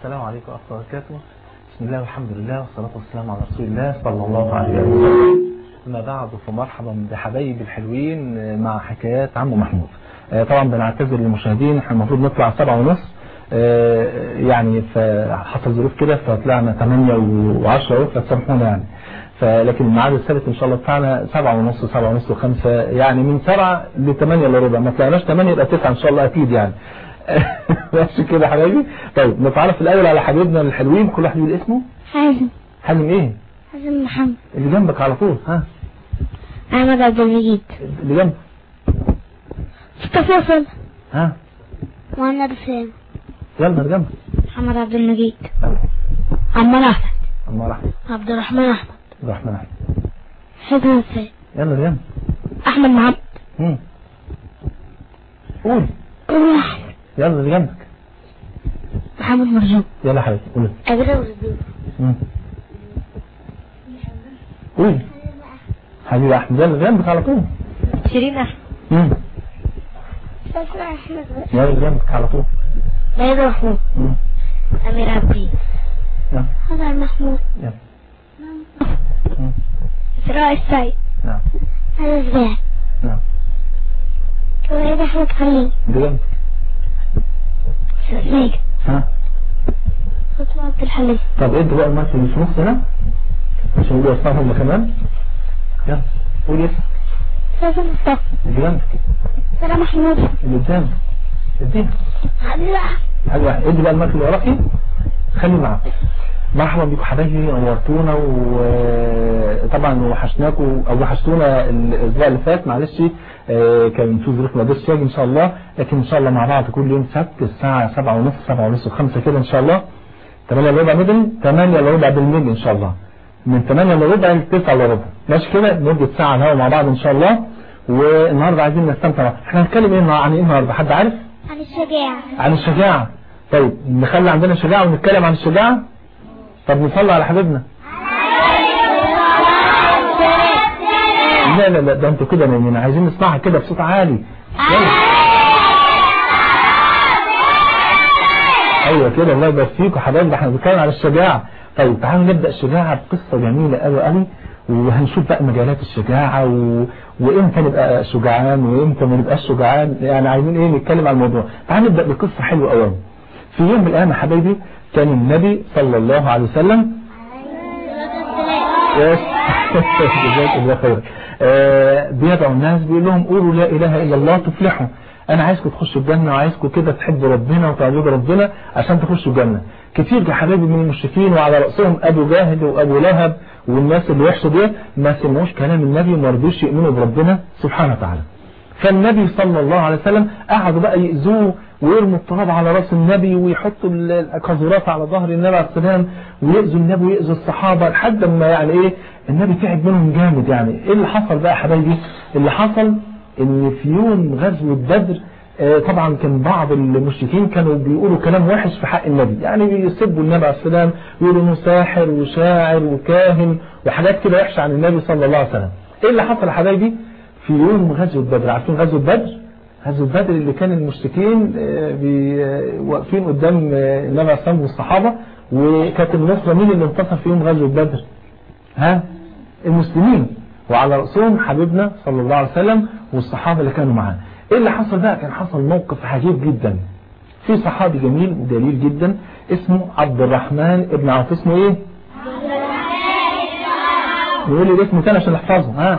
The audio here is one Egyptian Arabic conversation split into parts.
السلام عليكم ورحمة الله وبركاته بسم الله والحمد لله والصلاة والسلام على رسول الله صلى الله عليه وسلم أما بعد فمرحبا بحبايب الحلوين مع حكايات عم محمود طبعا بنعتذر للمشاهدين احنا المفروض نطلع سبعة ونص يعني فحصل ظروف كده فطلعنا 8 و10 فتسامحونا يعني فلكن الميعاد الثابت ان شاء الله بتاعنا 7 ونص 7 ونص و5 يعني من 7 ل 8 الا ربع ما طلعناش 8 يبقى 9 ان شاء الله اكيد يعني ماشي كده يا حبايبي طيب نتعرف الاول على حبيبنا الحلوين كل واحد يقول اسمه حازم حازم ايه حازم محمد اللي جنبك على طول ها احمد عبد المجيد اللي جنبك مصطفى فل ها مهند حسين يلا اللي جنبك محمد عبد المجيد عمار احمد عمار احمد عبد الرحمن احمد عبد الرحمن احمد حسن حسين يلا اللي جنبك احمد محمد مم. قول كل واحد يلا اللي جنبك محمد مرزوق يلا يا حبيبي قول ابرا وزدور مم. قول حبيبي احمد يلا اللي جنبك على طول شيرين احمد مم. اسمع احمد يلا اللي جنبك على طول ليلى محمود مم. امير عبدين يلا هذا محمود يلا مم. اسراء السيد نعم هذا زبير نعم وليد احمد خليل اللي جنبك سعيد ها فاطمه عبد الحليم طب انت بقى الماتش اللي في نص هنا عشان يقولوا اسمائهم كمان يلا قول اسم استاذ مصطفى اللي جنبك سلام محمود اللي قدامك اديها عبد الواحد حاجة واحدة ادي بقى الماتش اللي وراكي خلي معاك مرحبا بكم حبايبي نورتونا وطبعا وحشناكم او وحشتونا الاسبوع اللي فات معلش آه، كان في ظروف ما قدرتش اجي ان شاء الله لكن ان شاء الله مع بعض كل يوم سبت الساعه 7 ونص 7 ونص و5 كده ان شاء الله 8 الا ربع مدن 8 الا ربع بالملي ان شاء الله من 8 الا ربع ل 9 الا ربع ماشي كده مده ساعه على الهوا مع بعض ان شاء الله والنهارده عايزين نستمتع احنا هنتكلم ايه عن ايه النهارده حد عارف عن الشجاعة عن الشجاعة طيب نخلي عندنا شجاعة ونتكلم عن الشجاعة طب نصلي على حبيبنا لا لا لا ده انتوا كده نايمين عايزين نسمعها كده بصوت عالي يلا. ايوه كده الله يبارك فيكم حبايبي ده احنا بنتكلم على الشجاعة طيب تعالوا نبدأ الشجاعة بقصة جميلة قوي قوي وهنشوف بقى مجالات الشجاعة و... وامتى نبقى شجعان وامتى ما نبقاش شجعان يعني عايزين ايه نتكلم عن الموضوع تعالوا نبدأ بقصة حلوة قوي في يوم من الايام يا حبايبي كان النبي صلى الله عليه وسلم يس جزاك الله خير آه، بيدعو الناس بيقول لهم قولوا لا اله الا الله تفلحوا انا عايزكم تخشوا الجنه وعايزكم كده تحبوا ربنا وتعبدوا ربنا عشان تخشوا الجنه كتير يا حبايبي من المشركين وعلى راسهم ابو جاهل وابو لهب والناس اللي وحشه دي ما سمعوش كلام النبي وما رضوش يؤمنوا بربنا سبحانه وتعالى فالنبي صلى الله عليه وسلم قعدوا بقى يأذوه ويرموا التراب على راس النبي ويحطوا القاذورات على ظهر النبي عليه السلام ويأذوا النبي ويأذوا الصحابة لحد ما يعني ايه النبي تعب منهم جامد يعني ايه اللي حصل بقى يا حبايبي اللي حصل ان في يوم غزوة بدر آه، طبعا كان بعض المشركين كانوا بيقولوا كلام وحش في حق النبي يعني بيسبوا النبي عليه السلام يقولوا انه ساحر وشاعر وكاهن وحاجات كده وحشه عن النبي صلى الله عليه وسلم ايه اللي حصل يا حبايبي في يوم غزوة بدر عارفين غزوة بدر غزوة بدر اللي كان المشركين آه، بي- آه، واقفين قدام آه، النبي عليه الصلاة والصحابة وكانت النصرة مين اللي انتصر في يوم غزوة بدر ها المسلمين وعلى رأسهم حبيبنا صلى الله عليه وسلم والصحابة اللي كانوا معاه ايه اللي حصل بقى كان حصل موقف عجيب جدا في صحابي جميل ودليل جدا اسمه عبد الرحمن ابن عوف اسمه ايه نقول لي اسمه تاني عشان نحفظه ها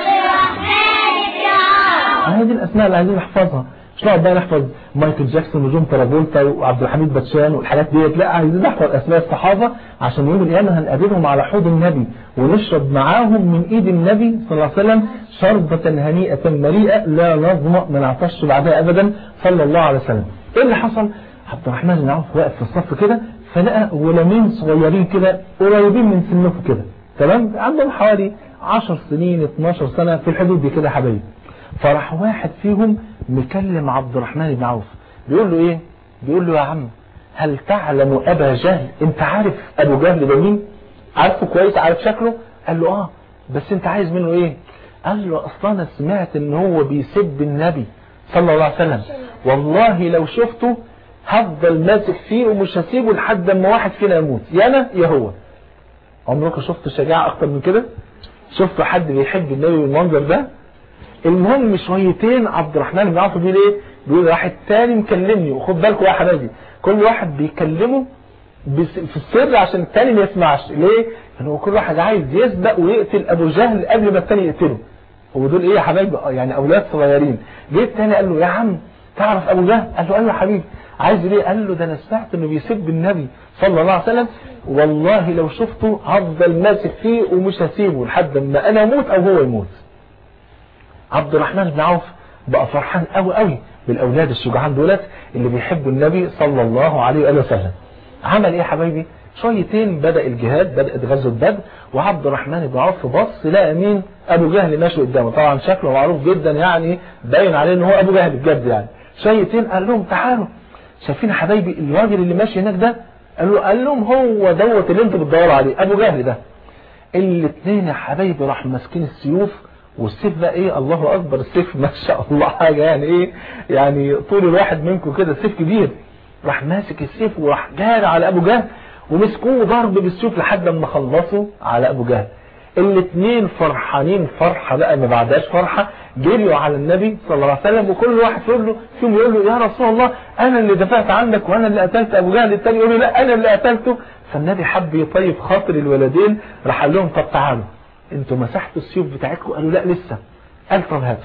هذه الاسماء اللي عايزين نحفظها مش نقعد بقى نحفظ مايكل جاكسون وجون ترافولتا وعبد الحميد باتشان والحاجات ديت لا عايزين نحفظ اسماء الصحابه عشان يوم القيامه هنقابلهم على حوض النبي ونشرب معاهم من ايد النبي صلى الله عليه وسلم شربة هنيئة مريئة لا نظمأ من عطش بعدها ابدا صلى الله عليه وسلم ايه اللي حصل عبد الرحمن بن عوف واقف في الصف كده فلقى غلامين صغيرين كده قريبين من سنه كده تمام عندهم حوالي 10 سنين 12 سنة في الحدود دي كده يا حبايبي فراح واحد فيهم مكلم عبد الرحمن بن عوف بيقول له ايه بيقول له يا عم هل تعلم ابا جهل انت عارف ابو جهل ده مين عارفه كويس عارف شكله قال له اه بس انت عايز منه ايه قال له اصلا انا سمعت ان هو بيسب النبي صلى الله عليه وسلم والله لو شفته هفضل ماسك فيه ومش هسيبه لحد اما واحد فينا يموت يا انا يا هو عمركم شفتوا شجاعة اكتر من كده شفتوا حد بيحب النبي بالمنظر ده المهم شويتين عبد الرحمن بن عوف بيقول ايه بيقول واحد تاني مكلمني وخد بالكم يا حبايبي كل واحد بيكلمه بس- في السر عشان التاني ما يسمعش ليه لان هو كل واحد عايز يسبق ويقتل ابو جهل قبل ما التاني يقتله هو دول ايه يا حبايبي آه يعني اولاد صغيرين جه التاني قال له يا عم تعرف ابو جهل قال له ايوه يا حبيبي عايز ليه قال له ده انا سمعت انه بيسب النبي صلى الله عليه وسلم والله لو شفته هفضل ماسك فيه ومش هسيبه لحد ما انا اموت او هو يموت عبد الرحمن بن عوف بقى فرحان قوي قوي بالاولاد الشجعان دولت اللي بيحبوا النبي صلى الله عليه واله وسلم عمل ايه يا حبايبي شويتين بدا الجهاد بدات غزوه بدر وعبد الرحمن بن عوف بص لقى مين ابو جهل ماشي قدامه طبعا شكله معروف جدا يعني باين عليه ان هو ابو جهل بجد يعني شويتين قال لهم تعالوا شايفين يا حبايبي الراجل اللي ماشي هناك ده قال له قال لهم هو دوت اللي انتوا بتدوروا عليه ابو جهل ده الاثنين يا حبايبي راح ماسكين السيوف والسيف بقى ايه الله اكبر السيف ما شاء الله حاجه يعني ايه يعني طول الواحد منكم كده سيف كبير راح ماسك السيف وراح جاري على ابو جهل ومسكوه ضرب بالسيوف لحد ما خلصوا على ابو جهل الاثنين فرحانين فرحه بقى ما بعدهاش فرحه جريوا على النبي صلى الله عليه وسلم وكل واحد يقول له فيهم يقول له يا رسول الله انا اللي دفعت عنك وانا اللي قتلت ابو جهل الثاني يقول له لا انا اللي قتلته فالنبي حب يطيب خاطر الولدين راح قال لهم طب تعالوا انتوا مسحتوا السيوف بتاعتكم قالوا لا لسه قال طب هاتوا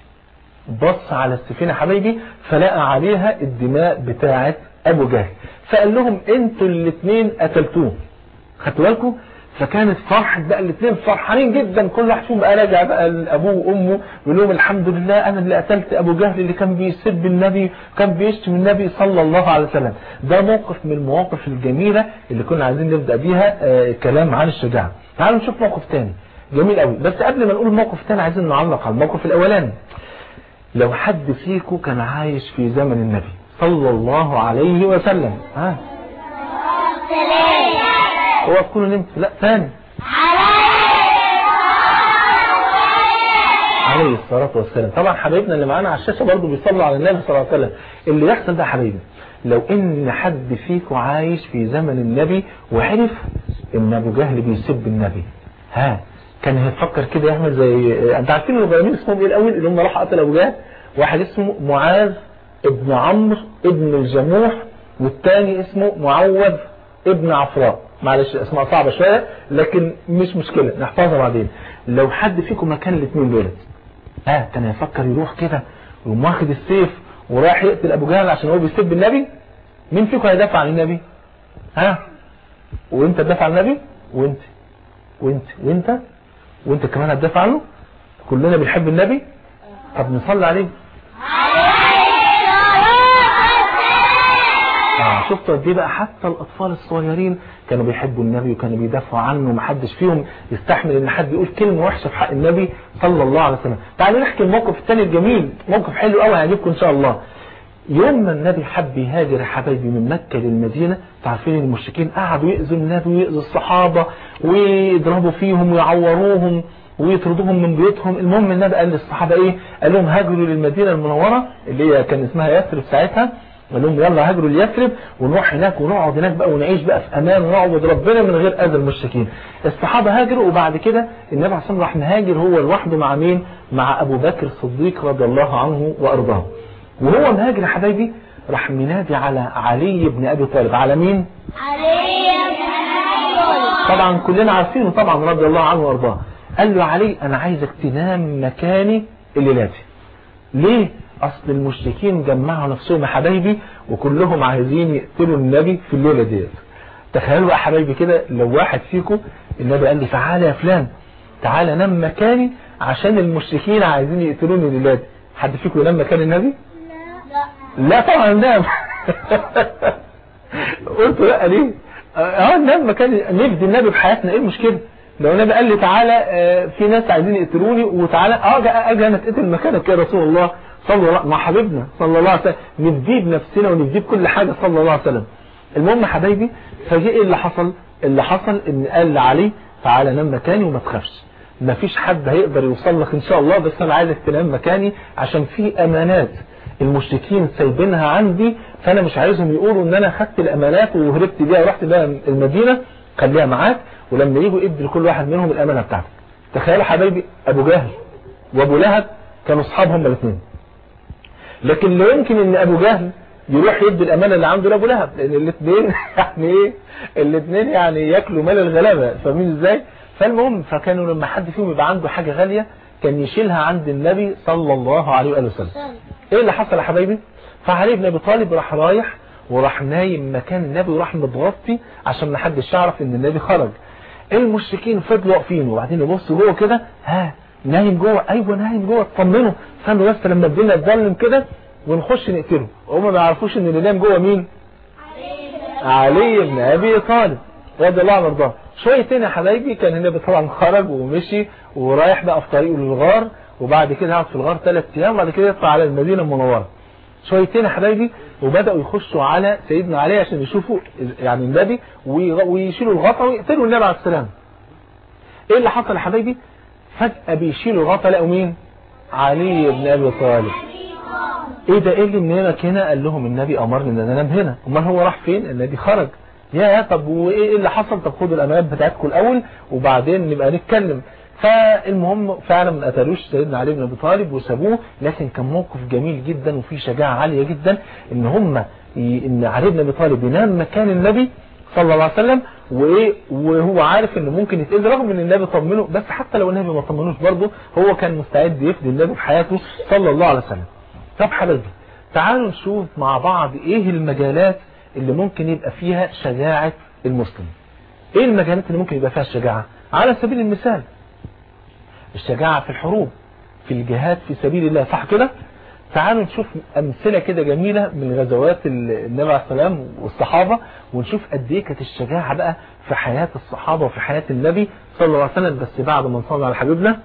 بص على السفينة حبايبي فلقى عليها الدماء بتاعة ابو جهل فقال لهم انتوا الاثنين قتلتوه خدتوا بالكم فكانت فرحة بقى الاثنين فرحانين جدا كل واحد فيهم بقى راجع بقى لابوه وامه يقول لهم الحمد لله انا اللي قتلت ابو جهل اللي كان بيسب النبي كان بيشتم النبي صلى الله عليه وسلم ده موقف من المواقف الجميلة اللي كنا عايزين نبدأ بيها آه كلام عن الشجاعة تعالوا نشوف موقف تاني جميل قوي بس قبل ما نقول الموقف الثاني عايزين نعلق على الموقف الاولاني لو حد فيكم كان عايش في زمن النبي صلى الله عليه وسلم ها هو تكونوا نمت لا ثاني عليه الصلاة والسلام طبعا حبايبنا اللي معانا على الشاشة برضه بيصلوا على النبي صلى الله عليه وسلم اللي يحصل ده حبايبي لو ان حد فيكم عايش في زمن النبي وعرف ان ابو جهل بيسب النبي ها كان هيفكر كده يعمل زي انت عارفين الغلامين اسمهم ايه الاول اللي هم راحوا قتلوا ابو جهل واحد اسمه معاذ ابن عمرو ابن الجموح والتاني اسمه معوذ ابن عفراء معلش اسماء صعبة شوية لكن مش مشكلة نحفظها بعدين لو حد فيكم مكان الاثنين دولت ها كان هيفكر يروح كده ويقوم واخد السيف ورايح يقتل ابو جهل عشان هو بيسب النبي مين فيكم هيدافع عن النبي ها وانت تدافع عن النبي وانت وانت وانت وانت كمان هتدافع عنه كلنا بنحب النبي طب نصلي عليه آه شفتوا قد ايه بقى حتى الاطفال الصغيرين كانوا بيحبوا النبي وكانوا بيدافعوا عنه ومحدش فيهم يستحمل ان حد يقول كلمه وحشه في حق النبي صلى الله عليه وسلم تعالوا نحكي الموقف الثاني الجميل موقف حلو قوي هيعجبكم ان شاء الله يوم ما النبي حب يهاجر يا حبايبي من مكة للمدينة تعرفين المشركين قعدوا يأذوا النبي ويأذوا الصحابة ويضربوا فيهم ويعوروهم ويطردوهم من بيوتهم المهم النبي قال للصحابة ايه قال لهم هاجروا للمدينة المنورة اللي هي كان اسمها يثرب ساعتها قال لهم يلا هاجروا ليثرب ونروح هناك ونقعد هناك بقى ونعيش بقى في امان ونعبد ربنا من غير اذى المشركين الصحابه هاجروا وبعد كده النبي عليه الصلاه راح مهاجر هو لوحده مع مين مع ابو بكر الصديق رضي الله عنه وارضاه وهو مهاجر يا حبايبي راح منادي على علي بن ابي طالب على مين طبعا كلنا عارفينه طبعا رضي الله عنه وارضاه قال له علي انا عايزك تنام مكاني الليلاتي ليه اصل المشركين جمعوا نفسهم يا حبايبي وكلهم عايزين يقتلوا النبي في الليله ديت تخيلوا يا حبايبي كده لو واحد فيكم النبي قال لي تعالى يا فلان تعالى نام مكاني عشان المشركين عايزين يقتلوني الليله دي حد فيكم ينام مكان النبي لا طبعا نام قلت لا ليه اه نام مكان نفدي النبي بحياتنا ايه المشكله لو النبي قال لي تعالى آه في ناس عايزين يقتلوني وتعالى اه اجي انا اتقتل مكانك يا رسول الله صلى الله مع حبيبنا صلى الله عليه وسلم نفديه بنفسنا ونفديه بكل حاجه صلى الله عليه وسلم المهم يا حبايبي فجاء ايه اللي حصل اللي حصل ان قال لعلي تعالى نام مكاني وما تخافش مفيش حد هيقدر يوصل لك ان شاء الله بس انا عايزك تنام مكاني عشان في امانات المشركين سايبينها عندي فانا مش عايزهم يقولوا ان انا خدت الامانات وهربت بيها ورحت بيها المدينه خليها معاك ولما يجوا ادي لكل واحد منهم الامانه بتاعتك تخيلوا حبايبي ابو جهل وابو لهب كانوا اصحاب هما الاثنين لكن لا يمكن ان ابو جهل يروح يدي الامانه اللي عنده لابو لهب لان الاثنين يعني ايه الاثنين يعني ياكلوا مال الغلابه فاهمين ازاي فالمهم فكانوا لما حد فيهم يبقى عنده حاجه غاليه كان يشيلها عند النبي صلى الله عليه واله وسلم ايه اللي حصل يا حبايبي فعلي بن ابي طالب راح رايح وراح نايم مكان النبي وراح متغطي عشان ما حدش يعرف ان النبي خرج المشركين فضلوا واقفين وبعدين يبصوا جوه كده ها نايم جوه ايوه نايم جوه اطمنوا استنوا بس لما الدنيا تظلم كده ونخش نقتله وهم ما يعرفوش ان اللي نايم جوه مين علي بن ابي طالب رضي الله عنه وارضاه شويتين يا حبايبي كان النبي طبعا خرج ومشي ورايح بقى في طريقه للغار وبعد كده يقعد في الغار ثلاث ايام وبعد كده يطلع على المدينه المنوره شويتين يا حبايبي وبداوا يخشوا على سيدنا علي عشان يشوفوا يعني النبي ويشيلوا الغطا ويقتلوا النبي عليه السلام ايه اللي حصل يا حبايبي فجاه بيشيلوا الغطا لقوا مين علي بن ابي طالب ايه ده ايه اللي منامك هنا قال لهم النبي امرني ان انا انام هنا امال هو راح فين النبي خرج يا طب وايه اللي حصل طب خدوا الامانات بتاعتكم الاول وبعدين نبقى نتكلم فالمهم فعلا ما قتلوش سيدنا علي بن ابي طالب وسابوه لكن كان موقف جميل جدا وفيه شجاعه عاليه جدا ان هم ان علي بن ابي طالب ينام مكان النبي صلى الله عليه وسلم وايه وهو عارف انه ممكن يتاذي رغم ان النبي طمنه بس حتى لو النبي ما طمنوش برضه هو كان مستعد يفدي النبي بحياته صلى الله عليه وسلم طب حبايبي تعالوا نشوف مع بعض ايه المجالات اللي ممكن يبقى فيها شجاعة المسلم ايه المجالات اللي ممكن يبقى فيها الشجاعة على سبيل المثال الشجاعة في الحروب في الجهاد في سبيل الله صح كده تعالوا نشوف امثله كده جميله من غزوات النبي عليه السلام والصحابه ونشوف قد ايه كانت الشجاعه بقى في حياه الصحابه وفي حياه النبي صلى الله عليه وسلم بس بعد ما نصلي على حبيبنا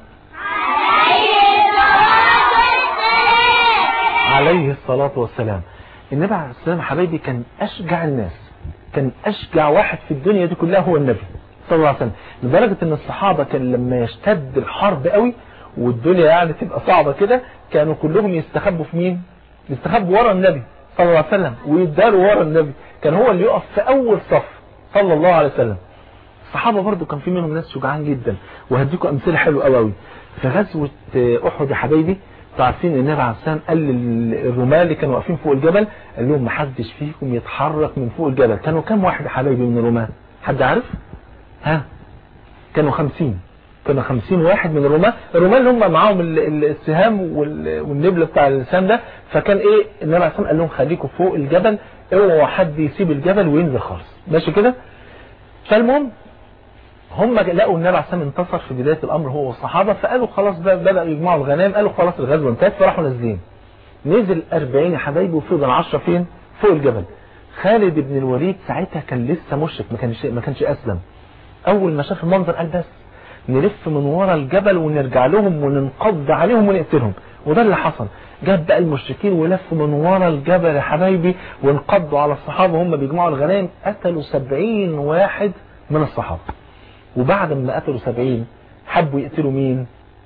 عليه الصلاة والسلام النبي عليه السلام حبايبي كان أشجع الناس كان أشجع واحد في الدنيا دي كلها هو النبي صلى الله عليه وسلم لدرجة ان الصحابة كان لما يشتد الحرب قوي والدنيا يعني تبقى صعبة كده كانوا كلهم يستخبوا في مين يستخبوا ورا النبي صلى الله عليه وسلم ويداروا ورا النبي كان هو اللي يقف في أول صف صلى الله عليه وسلم الصحابة برضو كان في منهم ناس شجعان جدا وهديكم أمثلة حلوة قوي قوي في غزوة أحد يا حبايبي عارفين ان النبي عليه السلام قال للرماة اللي كانوا واقفين فوق الجبل قال لهم ما حدش فيكم يتحرك من فوق الجبل كانوا كام واحد يا حبايبي من الرماة حد عارف ها كانوا خمسين كانوا خمسين واحد من الرماة الرماة اللي هم معاهم السهام والنبل بتاع السهام ده فكان ايه النبي عليه السلام قال لهم خليكم فوق الجبل اوعوا حد يسيب الجبل وينزل خالص ماشي كده فالمهم هم لقوا النبي عليه السلام انتصر في بداية الأمر هو والصحابة فقالوا خلاص بدأوا يجمعوا الغنائم قالوا خلاص الغزوة انتهت فراحوا نازلين نزل 40 يا حبايبي وفضل 10 فين فوق الجبل خالد بن الوليد ساعتها كان لسه مشرك ما كانش ما كانش أسلم أول ما شاف المنظر قال بس نلف من ورا الجبل ونرجع لهم وننقض عليهم ونقتلهم وده اللي حصل جاب بقى المشركين ولفوا من ورا الجبل يا حبايبي وانقضوا على الصحابة وهم بيجمعوا الغنائم قتلوا 70 واحد من الصحابة وبعد ما قتلوا سبعين حبوا يقتلوا مين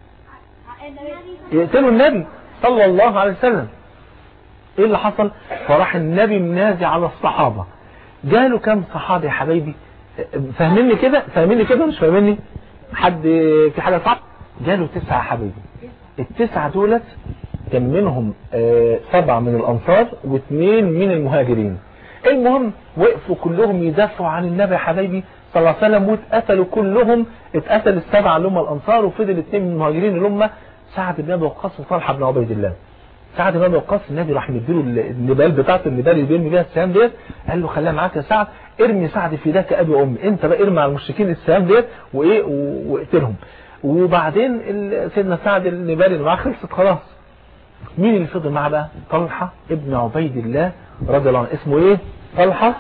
يقتلوا النبي صلى الله عليه وسلم ايه اللي حصل فراح النبي منازع على الصحابة جاله كم صحابي يا حبايبي فاهميني كده فاهميني كده مش فاهميني حد في حاجة صعب جاله تسعة يا حبايبي التسعة دولت كان منهم سبعة من الأنصار واثنين من المهاجرين المهم وقفوا كلهم يدافعوا عن النبي يا حبايبي صلى الله عليه وسلم واتقتلوا كلهم اتقتل السبعة اللي هم الأنصار وفضل اثنين من المهاجرين اللي هم سعد بن أبي وقاص وطلحة بن عبيد الله سعد بن أبي وقاص النبي راح مديله النبال بتاعته النبال اللي بيرمي بيها السهام ديت قال له خليها معاك يا سعد ارمي سعد في ذاك أبي وأمي أنت بقى ارمي على المشركين السهام ديت وإيه واقتلهم وبعدين سيدنا سعد النبال اللي معاه خلصت خلاص مين اللي فضل معاه بقى طلحة ابن عبيد الله رضي الله عنه اسمه ايه طلحة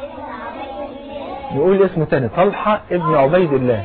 نقول اسمه تاني طلحة ابن عبيد الله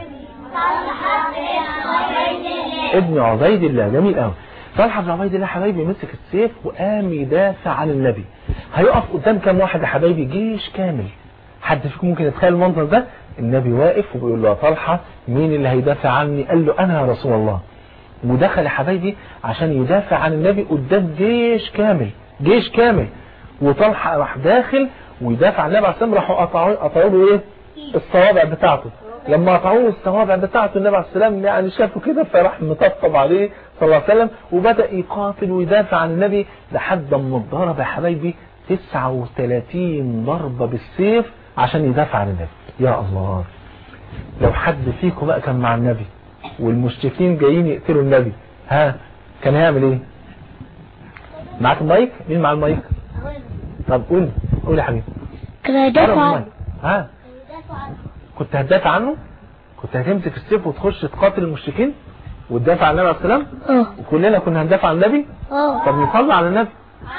ابن عبيد الله جميل قوي طلحة بن عبيد الله حبايبي مسك السيف وقام يدافع عن النبي هيقف قدام كام واحد يا حبايبي جيش كامل حد فيكم ممكن يتخيل المنظر ده النبي واقف وبيقول له يا طلحة مين اللي هيدافع عني قال له انا يا رسول الله ودخل يا حبايبي عشان يدافع عن النبي قدام جيش كامل جيش كامل وطلحة راح داخل ويدافع عن النبي عليه السلام راحوا قطعوا قطعوا له ايه الصوابع بتاعته لما قطعوا له الصوابع بتاعته النبي عليه السلام يعني شافه كده فراح مطبطب عليه صلى الله عليه وسلم وبدأ يقاتل ويدافع عن النبي لحد ما اتضرب يا حبايبي 39 ضربة بالسيف عشان يدافع عن النبي يا الله لو حد فيكم بقى كان مع النبي والمشركين جايين يقتلوا النبي ها كان هيعمل ايه معاك المايك مين مع المايك طب قول قول يا حبيبي كده قرب دافع المايك. ها كنت هتدافع عنه كنت هتمسك السيف وتخش تقاتل المشركين وتدافع عن النبي عليه السلام اه وكلنا كنا هندافع عن النبي اه طب نصلي على النبي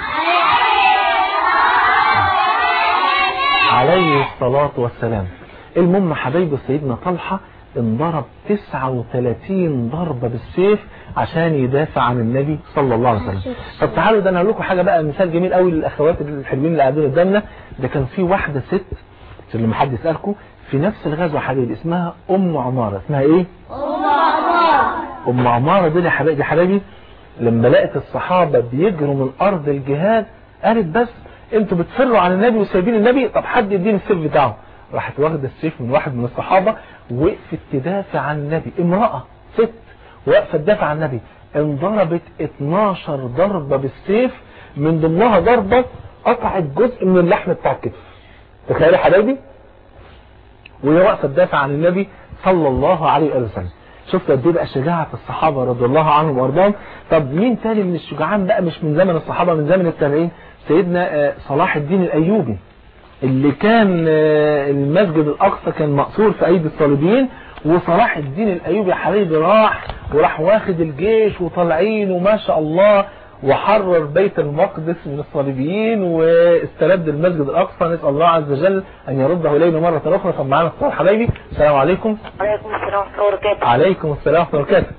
عليه الصلاة والسلام المهم حبايب سيدنا طلحة انضرب 39 ضربة بالسيف عشان يدافع عن النبي صلى الله عليه وسلم طب تعالوا ده انا هقول لكم حاجة بقى مثال جميل قوي للاخوات الحلوين اللي قاعدين قدامنا ده كان في واحدة ست عشان لما حد يسألكم في نفس الغزوة حبيبي اسمها ام عمارة اسمها ايه ام عمارة دي يا حبايبي حبايبي لما لقت الصحابة بيجروا من ارض الجهاد قالت بس انتوا بتفروا عن النبي وسايبين النبي طب حد يديني السيف بتاعه راحت واخده السيف من واحد من الصحابة وقفت تدافع عن النبي امرأة ست واقفة تدافع عن النبي انضربت 12 ضربة بالسيف من ضمنها ضربة قطعت جزء من اللحم بتاع الكتف تخيلوا يا حبايبي وهي واقفه تدافع عن النبي صلى الله عليه وسلم شفت قد ايه بقى شجاعه الصحابه رضي الله عنهم وارضاهم طب مين تاني من الشجعان بقى مش من زمن الصحابه من زمن التابعين سيدنا آه، صلاح الدين الايوبي اللي كان آه، المسجد الاقصى كان مقصور في ايدي الصليبيين وصلاح الدين الايوبي يا حبيبي راح وراح واخد الجيش وطالعين وما شاء الله وحرر بيت المقدس من الصليبيين واسترد المسجد الاقصى نسال الله عز وجل ان يرده الينا مره اخرى طب معانا اتصال حبايبي السلام عليكم عليكم السلام ورحمة الله وبركاته عليكم السلام ورحمه الله وبركاته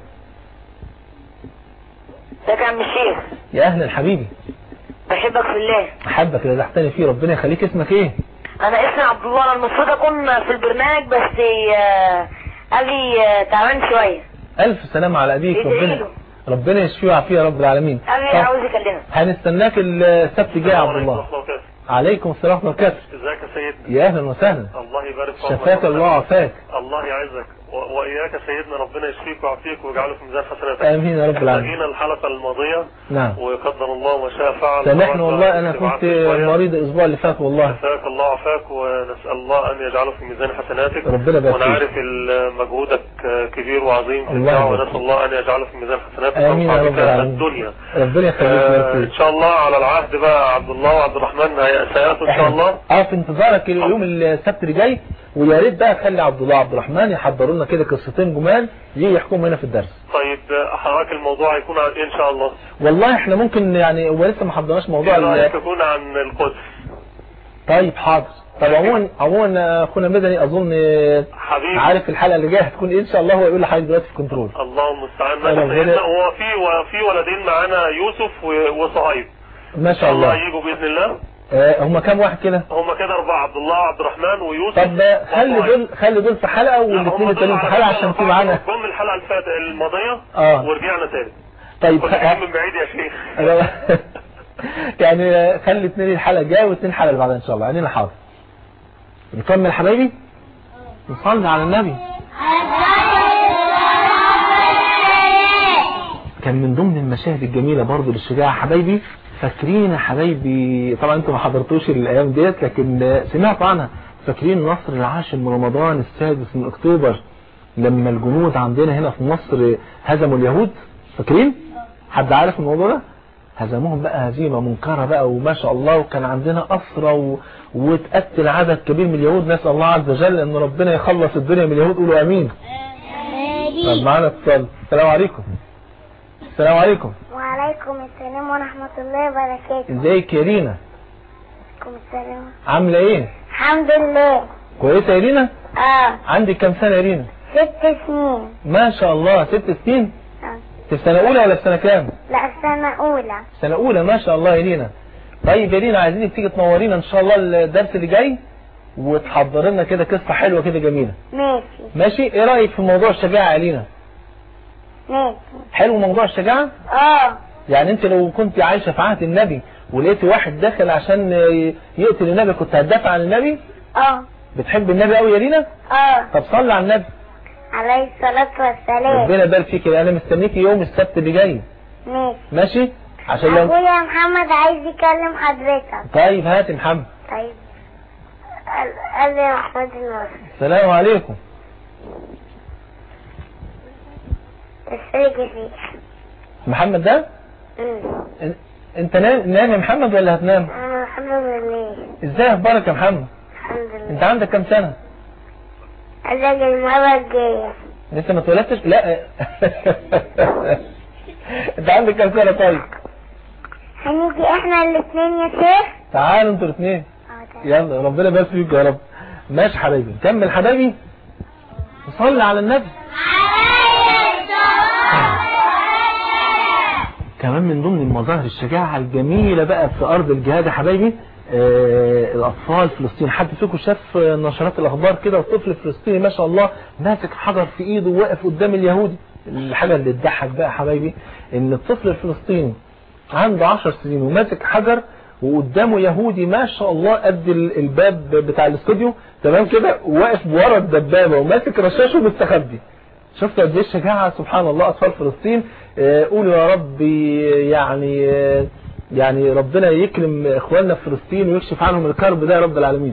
ازيك يا عم الشيخ يا اهلا حبيبي بحبك في الله احبك اللي تحتني فيه ربنا يخليك اسمك ايه انا اسمي عبد الله انا المفروض اكون في البرنامج بس آه، ابي آه، تعبان شوية الف سلامه على ابيك ادعي ربنا له. ربنا يشفيه ويعافيه يا رب العالمين ابي طب عاوز اكلمك هنستناك السبت الجاي يا عبد الله عليكم السلام ورحمه الله وبركاته ازيك يا سيدنا يا اهلا وسهلا الله يبارك في عمرك شفاك الله وعافاك الله يعزك و- واياك يا سيدنا ربنا يشفيك ويعافيك ويجعله في ميزان حسناتك امين يا رب احنا العالمين جينا الحلقه الماضيه نعم وقدر الله ما شاء فعل سامحني مرة والله انا استبعاد كنت شوية. مريض الاسبوع اللي فات والله عافاك الله وعافاك ونسال الله ان يجعله في ميزان حسناتك ربنا يبارك وانا فيك. عارف ال- مجهودك كبير وعظيم في الله الدعوه يبارك ونسال الله ان يجعله في ميزان حسناتك امين يا ويرفع رب بك العالمين الدنيا ربنا يخليك آه، ويبارك ان فيك. شاء الله على العهد بقى عبد الله وعبد الرحمن هي- سياتوا ان شاء الله اه في انتظارك اليوم السبت اللي جاي ويا ريت بقى تخلي عبد الله عبد الرحمن يحضروا لنا كده قصتين جمال يجي يحكموا هنا في الدرس طيب آه، حضرتك الموضوع هيكون عن ايه ان شاء الله والله احنا ممكن يعني هو لسه ما حضرناش موضوع ايه رايك ال- يكون عن القدس طيب حاضر طب عموما عموما اخونا مدني اظن حبيبي عارف الحلقه اللي جايه هتكون ايه ان شاء الله هو يقول لحضرتك دلوقتي في كنترول الله المستعان أنا ماشي ربنا- سيدنا هو في وفي ولدين معانا يوسف و- وصهيب ما ان شاء شاء الله الله يجوا باذن الله آه هم كام واحد كده هم كده اربعه عبد الله وعبد الرحمن ويوسف طب خلي وصهيب. دول خلي دول في حلقه لا، والاثنين هم دول التانيين في على حلقه فكرة عشان في أربعة معانا جم الحلقه اللي فاتت الماضيه اه ورجعنا تاني طيب كنا جايين من بعيد يا شيخ أنا- يعني خلي اثنين الحلقه الجايه واثنين الحلقه اللي بعدها ان شاء الله عينينا حاضر نكمل حبايبي نصلي على النبي كان من ضمن المشاهد الجميله برضو للشجاعه حبايبي فاكرين يا حبايبي طبعا انتوا ما حضرتوش الايام ديت لكن سمعتوا عنها فاكرين نصر العاشر من رمضان السادس من اكتوبر لما الجنود عندنا هنا في مصر هزموا اليهود فاكرين حد عارف الموضوع ده هزموهم بقى هزيمة منكرة بقى وما شاء الله وكان عندنا أسرة و... وتقتل عدد كبير من اليهود نسأل الله عز وجل أن ربنا يخلص الدنيا من اليهود قولوا أمين طب معانا اتصال السلام عليكم السلام عليكم وعليكم السلام ورحمة الله وبركاته ازيك يا رينا وعليكم السلام عاملة ايه الحمد لله كويسة يا رينا اه عندك كام سنة يا رينا ست سنين ما شاء الله ست سنين اه في سنة أولى ولا في سنة كام لا سنة أولى سنة أولى ما شاء الله يا رينا طيب يا رينا عايزينك تيجي تنورينا إن شاء الله الدرس اللي جاي وتحضر لنا كده قصة حلوة كده جميلة ماشي ماشي ايه رأيك في موضوع الشجاعة يا لينا ماشي حلو موضوع الشجاعة اه يعني انت لو كنت عايشة في عهد النبي ولقيت واحد داخل عشان يقتل النبي كنت هتدافع عن النبي اه بتحب النبي قوي يا رينا اه طب صلي على النبي عليه الصلاة والسلام ربنا يبارك فيك انا مستنيك يوم السبت اللي جاي ماشي ماشي عشان لو اخويا محمد عايز يكلم حضرتك طيب هات محمد طيب قال قال لي يا محمد المصري السلام عليكم ازيك يا شيخ محمد ده أمم. إن- انت نام نام يا محمد ولا هتنام انا الحمد لله ازاي اخبارك يا محمد الحمد لله انت عندك كام سنه قال لك المرة الجاية لسه ما اتولدتش لا انت عندك كام سنه طيب هنيجي احنا الاثنين يا شيخ تعالوا انتوا الاثنين اه طيب. يلا ربنا يبارك فيك يا رب ماشي حبايبي كمل حبايبي صلي على النبي كمان من ضمن المظاهر الشجاعة الجميلة بقى في أرض الجهاد يا حبايبي آه الأطفال فلسطين حد فيكم شاف آه، نشرات الأخبار كده وطفل فلسطيني ما شاء الله ماسك حجر في إيده وواقف قدام اليهودي الحاجة اللي تضحك بقى يا حبايبي إن الطفل الفلسطيني عنده 10 سنين وماسك حجر وقدامه يهودي ما شاء الله قد ال- الباب بتاع الاستوديو تمام كده واقف ورا الدبابة وماسك رشاش ومستخبي شفت قد ايه الشجاعة سبحان الله أطفال فلسطين آه، قولوا يا رب يعني آه، يعني ربنا يكرم إخواننا في فلسطين ويكشف عنهم الكرب ده يا رب العالمين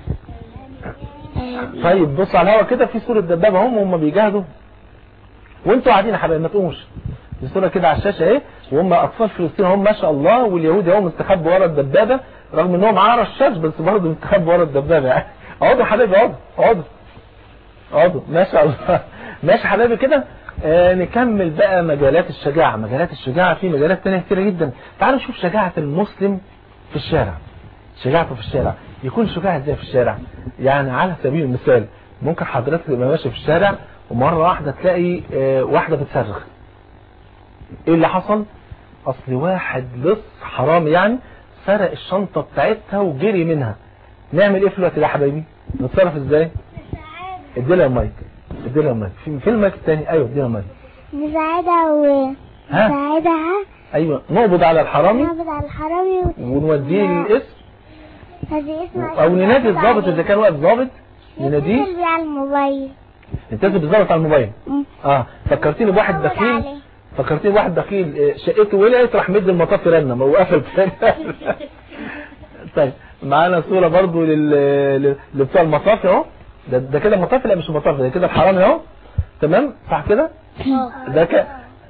طيب بص على الهوا كده في صورة دبابة هم هم بيجاهدوا وانتوا قاعدين يا حبايبي ما تقوموش دي صورة كده على الشاشة اهي وهم أطفال فلسطين هم ما شاء الله واليهود هم مستخبوا ورا الدبابة رغم انهم معاه رشاش بس برضه مستخبوا ورا الدبابة يعني اقعدوا يا حبايبي اقعدوا اقعدوا اقعدوا ما شاء الله ماشي يا حبايبي كده آه نكمل بقى مجالات الشجاعة مجالات الشجاعة في مجالات تانية كتيرة جدا تعالوا نشوف شجاعة المسلم في الشارع شجاعته في الشارع يكون شجاع ازاي في الشارع يعني على سبيل المثال ممكن حضرتك تبقى ماشي في الشارع ومرة واحدة تلاقي آه واحدة بتصرخ ايه اللي حصل اصل واحد لص حرام يعني سرق الشنطة بتاعتها وجري منها نعمل ايه في الوقت ده يا حبايبي نتصرف ازاي اديلها المايك اديلها المايك في في المايك التاني ايوه اديلها المايك نساعدها و ها نساعدها ايوه نقبض على الحرامي نقبض على الحرامي و... ونوديه الاسم هذه اسمها او ننادي الضابط اذا كان واقف ضابط نناديه نتصل بيه على الموبايل نتصل بالضابط على الموبايل مم. اه فكرتيني بواحد نقبض بخيل عليه. فكرتيني بواحد بخيل آه، شقته ولعت راح مد المطاف رنه ما هو قفل تاني طيب معانا صورة برضو لل... لل- لبتوع المطاف اهو ده, ده كده مطاف لا مش مطاف ده كده الحرامي اهو تمام صح كده ده ك...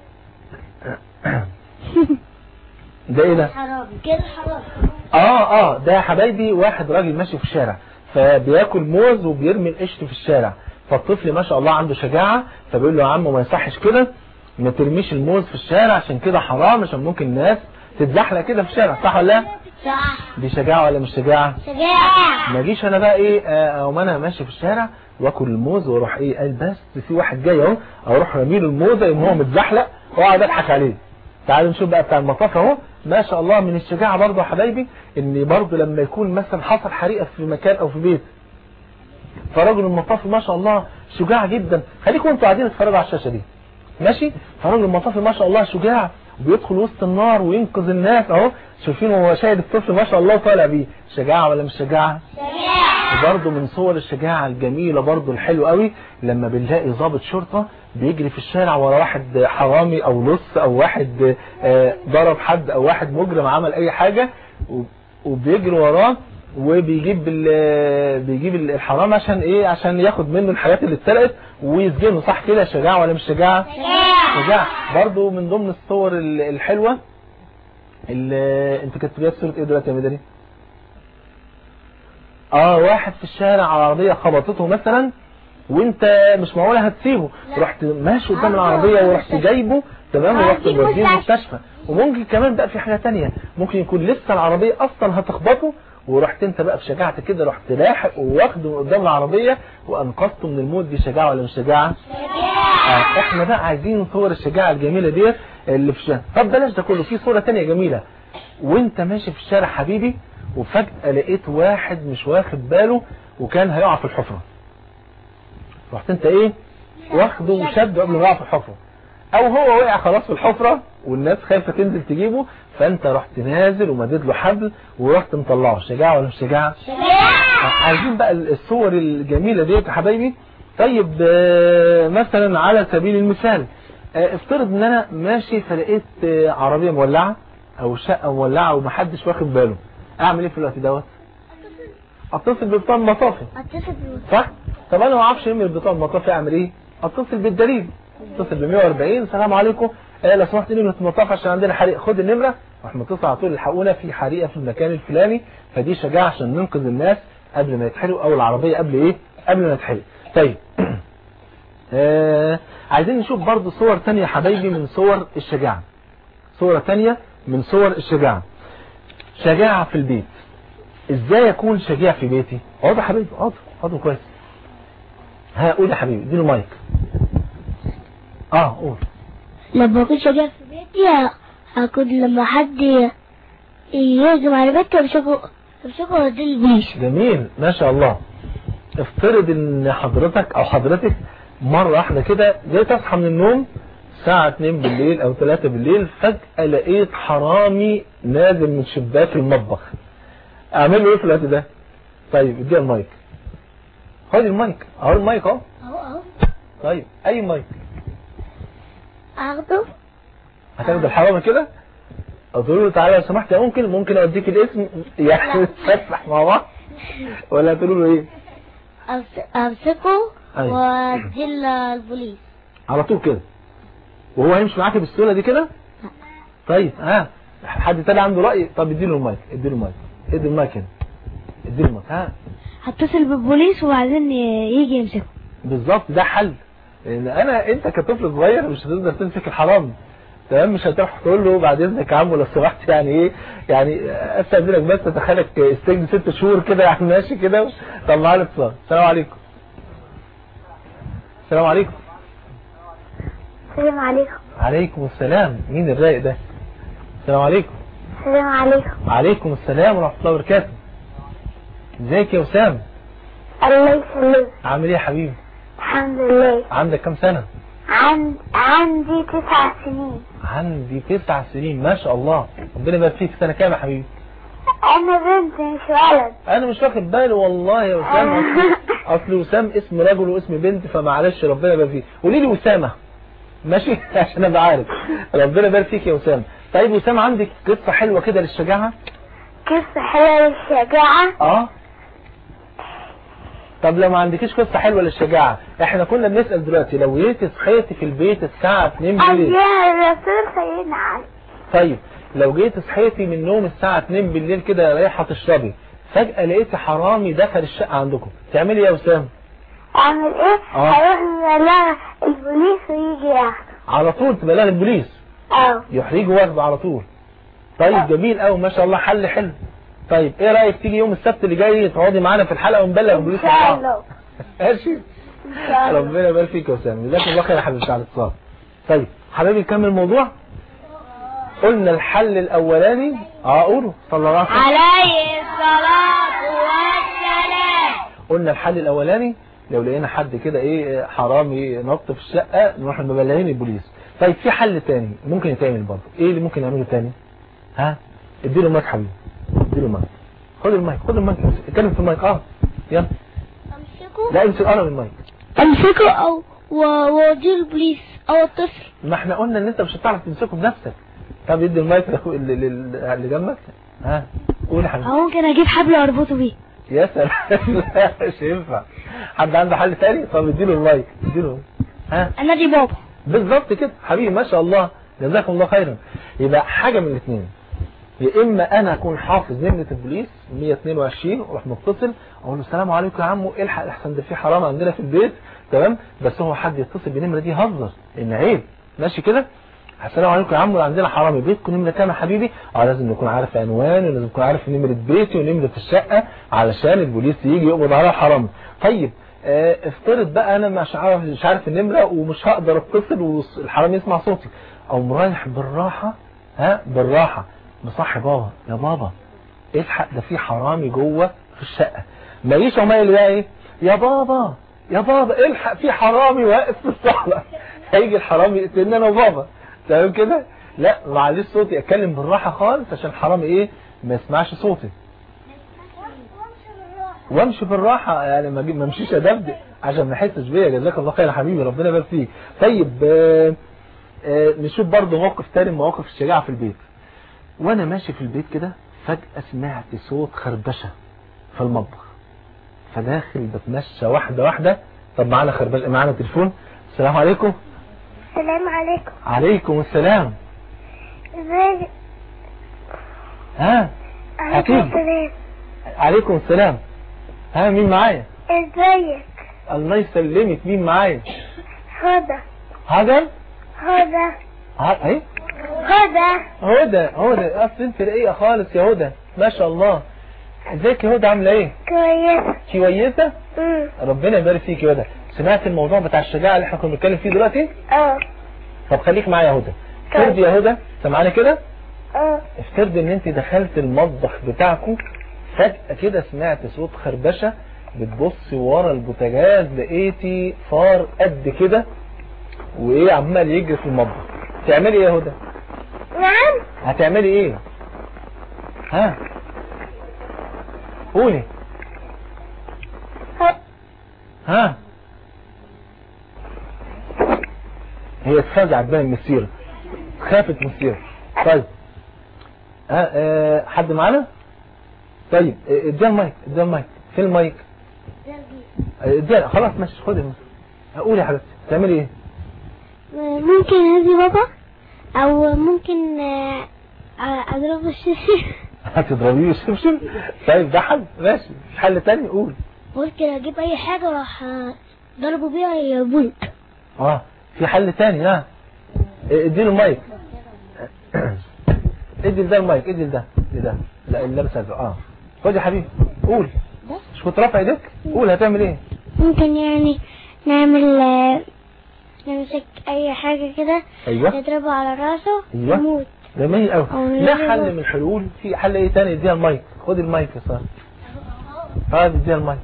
ده ايه ده كده حرام اه اه ده يا حبايبي واحد راجل ماشي في الشارع فبياكل موز وبيرمي القشر في الشارع فالطفل ما شاء الله عنده شجاعة فبيقول له يا عم ما يصحش كده ما ترميش الموز في الشارع عشان كده حرام عشان ممكن الناس تتزحلق كده في الشارع صح ولا لا صح دي شجاعة ولا مش شجاعة شجاع ما اجيش انا بقى ايه آه، او ما انا ماشي في الشارع واكل الموز واروح ايه قال بس في واحد جاي اهو اروح رامي له الموزه يقوم هو متزحلق واقعد اضحك عليه تعالوا نشوف بقى بتاع المطاف اهو ما شاء الله من الشجاعه برضه يا حبايبي ان برضه لما يكون مثلا حصل حريقه في مكان او في بيت فرجل المطافي ما شاء الله شجاع جدا خليكم انتوا قاعدين تتفرجوا على الشاشه دي ماشي فرجل المطافي ما شاء الله شجاع وبيدخل وسط النار وينقذ الناس اهو شايفين هو شايل الطفل ما شاء الله طالع بيه شجاعه ولا مش شجاعه وبرضه من صور الشجاعة الجميلة برضه الحلوة قوي لما بنلاقي ضابط شرطة بيجري في الشارع ورا واحد حرامي او لص او واحد آه، ضرب حد او واحد مجرم عمل اي حاجة و- وبيجري وراه وبيجيب ال- بيجيب الحرام عشان ايه عشان ياخد منه الحاجات اللي اتسرقت ويسجنه صح كده شجاعة ولا مش شجاعة شجاعة برضه من ضمن الصور ال- الحلوة اللي انت كنت جايب صورة ايه دلوقتي يا مدني اه واحد في الشارع عربية خبطته مثلا وانت مش معقولة هتسيبه رحت ماشي قدام العربية ورحت جايبه تمام ورحت هوديه موديه المستشفى. المستشفى وممكن كمان بقى في حاجة تانية ممكن يكون لسه العربية اصلا هتخبطه ورحت انت بقى بشجاعتك كده رحت لاحق وواخده من قدام العربية وانقذته من الموت دي شجاعة ولا مش شجاعة؟ آه، احنا بقى عايزين صور الشجاعة الجميلة ديت اللي في الشارع طب بلاش ده كله في صورة تانية جميلة وانت ماشي في الشارع حبيبي وفجأة لقيت واحد مش واخد باله وكان هيقع في الحفرة رحت انت ايه واخده وشده قبل ما يقع في الحفرة او هو وقع خلاص في الحفرة والناس خايفة تنزل تجيبه فانت رحت نازل ومدد له حبل ورحت مطلعه شجاعة ولا مش شجاعة عايزين بقى الصور الجميلة ديت يا حبايبي طيب آه، مثلا على سبيل المثال آه، افترض ان انا ماشي فلقيت آه، عربية مولعة او شقة مولعة ومحدش واخد باله اعمل ايه في الوقت دوت اتصل ببطاقة المطافي اتصل بال- صح طب انا ما اعرفش نمر بطاقة المطافي اعمل ايه اتصل بالدليل اتصل ب 140 السلام عليكم آه لو سمحت نمرة المطاف عشان عندنا حريق خد النمرة راح متصل على طول الحقونا في حريقة في المكان الفلاني فدي شجاعة عشان ننقذ الناس قبل ما يتحرقوا او العربية قبل ايه قبل ما تتحرق طيب آه عايزين نشوف برضو صور تانية يا حبايبي من صور الشجاعة صورة تانية من صور الشجاعة شجاعة في البيت ازاي اكون شجاع في بيتي اقعد يا حبيبي اقعد اقعد كويس ها قول يا حبيبي اديله مايك اه قول لما اكون شجاع في بيتي هكون لما حد يهجم على بيتي امسكه امسكه واديه البوليس جميل ما شاء الله افترض ان حضرتك او حضرتك مرة واحدة كده جاي تصحى من النوم الساعة 2 بالليل او 3 بالليل فجأة لقيت حرامي نازل من شباك المطبخ اعمل له ايه في الوقت ده طيب اديها المايك خد المايك اهو المايك اهو اهو اهو طيب اي مايك اخده هتاخد الحرامي كده اقول له تعالى لو سمحت يا ممكن ممكن اوديك الاسم يعني نتفسح مع بعض ولا هتقول له ايه أمس- امسكه أيوة. واديه البوليس على طول كده وهو هيمشي معاك بالسهوله دي كده طيب ها حد تاني عنده راي طب اديله المايك اديله المايك ادي المايك هنا اديله المايك ها هتصل بالبوليس وبعدين يجي يمسكه بالظبط ده حل لان انا انت كطفل صغير مش هتقدر تمسك الحرام تمام مش هتروح تقول له بعد اذنك يا عم لو سمحت يعني ايه يعني استاذنك بس اتخيلك استجن ست شهور كده يعني ماشي كده طب معانا اتصال السلام عليكم السلام عليكم السلام عليكم عليكم السلام مين الرايق ده السلام عليكم السلام عليكم وعليكم السلام ورحمة الله وبركاته ازيك يا وسام الله يسلمك عامل ايه يا حبيبي الحمد لله عندك كام سنة عند عندي تسع سنين عندي تسع سنين ما شاء الله ربنا يبارك فيك سنة كام يا حبيبي انا بنت مش ولد انا مش واخد بالي والله يا وسام اصل اصل وسام اسم رجل واسم بنت فمعلش ربنا يبارك فيك قولي لي وسامة ماشي عشان ابقى عارف ربنا يبارك فيك يا وسام طيب وسام عندك قصة حلوة كده للشجاعة قصة حلوة للشجاعة اه طب لو ما عندكيش قصة حلوة للشجاعة احنا كنا بنسأل دلوقتي لو جيتي صحيتي في البيت الساعة 2 بالليل أيها الرسول سيدنا علي طيب لو جيتي صحيتي من النوم الساعة 2 بالليل كده رايحة تشربي فجأة لقيتي حرامي دخل الشقة عندكم تعملي ايه يا وسام اعمل ايه آه. هروح نبلغ البوليس ويجي ياخده على طول تبلغ البوليس اه يحرجوا واخده على طول طيب جميل قوي ما شاء الله حل حلو طيب ايه رأيك تيجي يوم السبت اللي جاي تقعدي معانا في الحلقة ونبلغ ان البوليس مع شاء بعض الله ماشي ان شاء الله ربنا يبارك فيك يا وسام جزاك الله خير يا حبيبي على الاتصال طيب حبايبي نكمل الموضوع قلنا الحل الاولاني اه قولوا صلى الله عليه وسلم عليه الصلاة والسلام قلنا الحل الاولاني لو لقينا حد كده ايه حرامي نط في الشقه نروح مبلغين البوليس طيب في حل تاني ممكن يتعمل برضه ايه اللي ممكن نعمله تاني ها اديله المايك حبيبي اديله المايك خد المايك خد المايك اتكلم في المايك اه يلا امسكه لا امسك قرب المايك امسكه او واديه البوليس او الطفل ما احنا قلنا ان انت مش هتعرف تمسكه بنفسك طب ادي المايك لاخو- اللي اللي- اللي جنبك ها قول يا حبيبي او ممكن اجيب حبل واربطه بيه يا سلام لا مش ينفع حد عنده حل تاني طب اديله المايك اديله ها انا دي بابا بالظبط كده حبيبي ما شاء الله جزاكم الله خيرا يبقى حاجه من الاثنين يا اما انا اكون حافظ نمره البوليس 122 واروح متصل اقول له السلام عليكم يا عمو الحق احسن ده في حرام عندنا في البيت تمام بس هو حد يتصل بالنمره دي هزر ان عيب ماشي كده السلام عليكم يا عمو عندنا حرامي بيتكم نمره كام يا حبيبي اه لازم نكون عارف عنوان ولازم نكون عارف نمره بيتي ونمره الشقه علشان البوليس يجي يقبض على الحرامي طيب اه افترض بقى انا مش عارف مش عارف النمره ومش هقدر اتصل والحرامي يسمع صوتي او رايح بالراحه ها بالراحه بصح بابا يا بابا الحق ده في حرامي جوه في الشقه ما يجيش عمال اللي بقى ايه يا بابا يا بابا الحق في حرامي واقف في الصاله هيجي الحرامي يقتلني انا وبابا تمام كده لا معلش صوتي اتكلم بالراحه خالص عشان الحرامي ايه ما يسمعش صوتي وامشي بالراحه يعني ما أجي- ما امشيش ادبدب عشان ما يحسش بيا جزاك الله خير يا حبيبي ربنا يبارك فيك طيب آه، آه، نشوف برضه موقف تاني من مواقف الشجاعه في البيت وانا ماشي في البيت كده فجاه سمعت صوت خربشه في المطبخ فداخل بتمشى واحده واحده طب معانا خربشه معانا تليفون السلام عليكم السلام عليكم عليكم السلام ازيك ها عليكم أكيد. السلام عليكم السلام ها مين معايا ازيك الله يسلمك مين معايا هدى هاجر هدى ها ايه هدى هدى هدى اصل انت رقيقه خالص يا هدى ما شاء الله ازيك يا هدى عامله ايه كويسة كويسه امم ربنا يبارك فيك يا هدى سمعت الموضوع بتاع الشجاعه اللي احنا كنا بنتكلم فيه دلوقتي اه طب خليك معايا يا هدى افترضي يا هدى سامعاني كده اه افترضي ان انت دخلت المطبخ بتاعكم فجأة كده سمعت صوت خربشة بتبصي ورا البوتاجاز لقيتي فار قد كده وايه عمال يجري في المطبخ تعملي ايه يا هدى نعم هتعملي ايه ها قولي ه- ها هي اتفزعت بقى من السيرة خافت من السيرة طيب ها آه حد معانا طيب آه، اديها المايك اديها المايك فين المايك آه، اديها خلاص ماشي خدي المايك قولي يا حبيبتي تعملي ايه ممكن اهدي بابا او ممكن آه، آه، اضرب الشيشة هتضربيه وشبشب طيب ده حل ماشي في حل تاني قول ممكن اجيب اي حاجة واروح آه، ضربه بيها يبوظ اه في حل تاني ها اديله المايك ادي ده المايك ادي ده ادي ده لا اللي لابس ازرق اه خد يا حبيبي قول مش كنت رافع ايديك قول هتعمل ايه ممكن يعني نعمل آه، نمسك اي حاجة كده ايوه نضربه على راسه أيوة. يموت جميل قوي أو لا نضربه. حل من الحلول في حل ايه تاني اديها المايك خد المايك يا صاحبي اه اديها المايك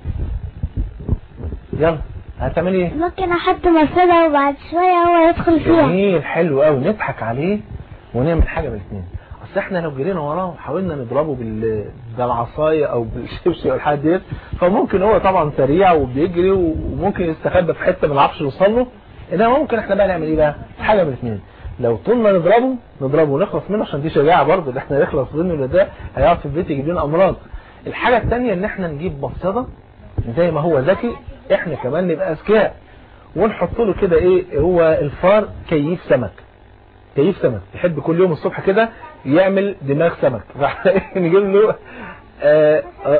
يلا هتعملي ايه ممكن احط مسدة وبعد شوية هو يدخل فيها جميل حلو قوي نضحك عليه ونعمل حاجه من الاثنين اصل احنا لو جرينا وراه وحاولنا نضربه بال بالعصايه او بالشبشب او الحاجات ديت فممكن هو طبعا سريع وبيجري وممكن يستخبى في حته ما نعرفش نوصل له انما ممكن احنا بقى نعمل ايه بقى حاجه من الاثنين لو طولنا نضربه نضربه ونخلص منه عشان دي شجاعه برضه ان احنا نخلص منه لأن ده هيقعد في البيت يجيب لنا امراض الحاجه الثانيه ان احنا نجيب مصيده زي ما هو ذكي احنا كمان نبقى اذكياء ونحط له كده ايه هو الفار كيف سمك كيف سمك يحب كل يوم الصبح كده يعمل دماغ سمك نجيب له آه, آه,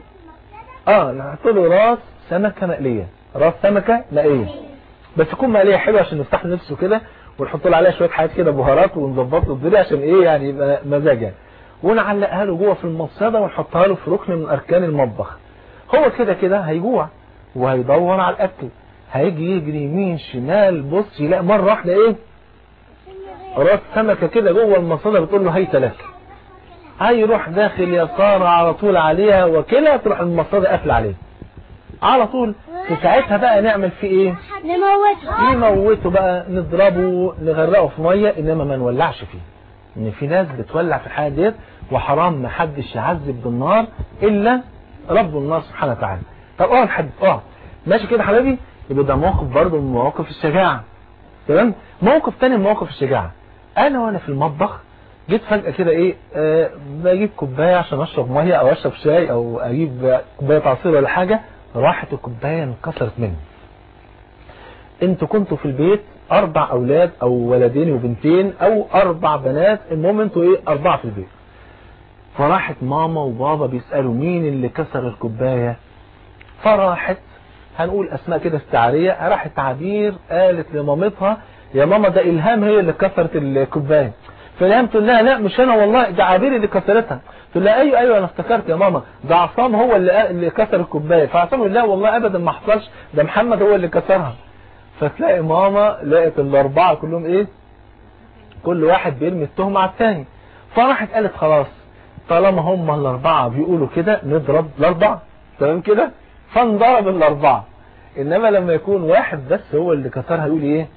اه نحط له راس سمكه مقليه راس سمكه مقليه بس تكون مقليه حلوه عشان نفتح نفسه كده ونحط له عليها شويه حاجات كده بهارات ونظبط له الدنيا عشان ايه يعني يبقى مزاج يعني ونعلقها له جوه في المصاده ونحطها له في ركن من اركان المطبخ هو كده كده هيجوع وهيدور على الاكل هيجي يجري يمين شمال بص يلاقي مره واحده ايه راس سمكه كده جوه المصاده بتقول له هيت لك هيروح داخل يسار على طول عليها وكده تروح المصاده قافله عليه على طول في ساعتها بقى نعمل فيه ايه نموته نموته بقى نضربه نغرقه في ميه انما ما نولعش فيه ان في ناس بتولع في الحاجه ديت وحرام ما حدش يعذب بالنار الا رب النار سبحانه وتعالى طب اه حد اه ماشي كده حبايبي يبقى ده موقف برضه من مواقف الشجاعه تمام موقف تاني من مواقف الشجاعه انا وانا في المطبخ جيت فجأة كده ايه آه بجيب كوباية عشان اشرب مية او اشرب شاي او اجيب كوباية عصير ولا حاجة راحت الكوباية انكسرت مني انتوا كنتوا في البيت اربع اولاد او ولدين وبنتين او اربع بنات المهم انتوا ايه اربعة في البيت فراحت ماما وبابا بيسألوا مين اللي كسر الكوباية فراحت هنقول اسماء كده استعارية راحت عبير قالت لمامتها يا ماما ده الهام هي اللي كسرت الكوباية فالهام تقول لها لا مش انا والله ده عبير اللي كسرتها تقول لها ايوه ايوه انا افتكرت يا ماما ده عصام هو اللي اللي كسر الكوبايه فعصام يقول لا والله ابدا ما حصلش ده محمد هو اللي كسرها فتلاقي ماما لقت الاربعه كلهم ايه كل واحد بيرمي التهمه على الثاني فراحت قالت خلاص طالما هم الاربعه بيقولوا كده نضرب الاربعه تمام كده فانضرب الاربعه انما لما يكون واحد بس هو اللي كسرها يقول ايه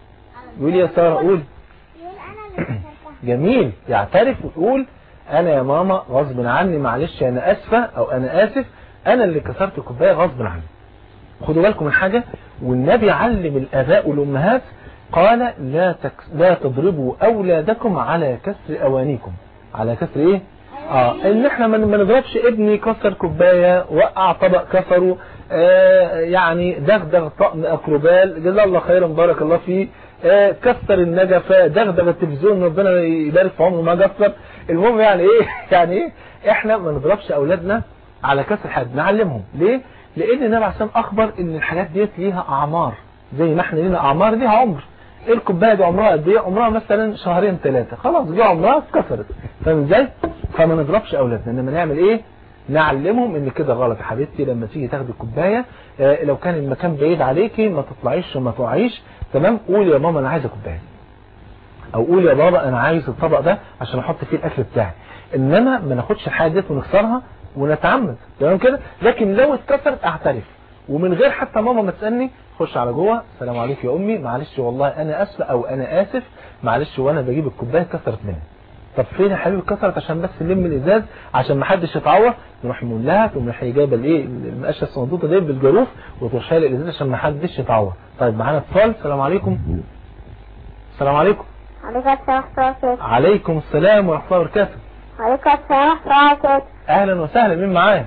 يقول يا ساره قول يقول انا اللي كسرتها جميل يعترف ويقول انا يا ماما غصب عني معلش انا اسفه او انا اسف انا اللي كسرت الكوبايه غصب عني خدوا بالكم من حاجه والنبي علم الاباء والامهات قال لا تك... لا تضربوا اولادكم على كسر اوانيكم على كسر ايه اه ان احنا ما ما نضربش ابني كسر كوبايه وقع طبق كسره آه يعني دغدغ طقم اكروبال جزاه الله خيرا بارك الله فيه آه كسر النجفه دغدغ التلفزيون ربنا يبارك في عمره ما كسر المهم يعني ايه يعني ايه احنا ما نضربش اولادنا على كسر حد نعلمهم ليه لان النبي عليه الصلاه والسلام اخبر ان الحاجات ديت ليها اعمار زي ما احنا لينا اعمار ليها عمر ايه الكوبايه دي عمرها قد ايه عمرها مثلا شهرين ثلاثه خلاص جه عمرها اتكسرت فاهم ازاي فما نضربش اولادنا انما نعمل ايه نعلمهم ان كده غلط يا حبيبتي لما تيجي تاخدي الكوبايه آه لو كان المكان بعيد عليكي ما تطلعيش وما تقعيش تمام قولي يا ماما انا عايزه كوبايه او قول يا بابا انا عايز الطبق ده عشان احط فيه الاكل بتاعي انما ما ناخدش الحاجه ديت ونكسرها ونتعمد تمام كده لكن لو اتكسرت اعترف ومن غير حتى ماما ما تسالني خش على جوه السلام عليكم يا امي معلش والله انا اسفه او انا اسف معلش وانا بجيب الكوبايه اتكسرت مني طب فين يا حبيبي اتكسرت عشان بس نلم الازاز عشان ما حدش يتعور نروح نقول لها تقوم رايحه جايبه الايه المقشه الصندوقه دي بالجاروف وتروح شايله الازاز عشان ما حدش يتعور طيب معانا اتصال السلام عليكم السلام عليكم عليكم السلام ورحمة الله وبركاته عليكم السلام ورحمه الله وبركاته عليكم السلام ورحمة الله وبركاته اهلا وسهلا مين معايا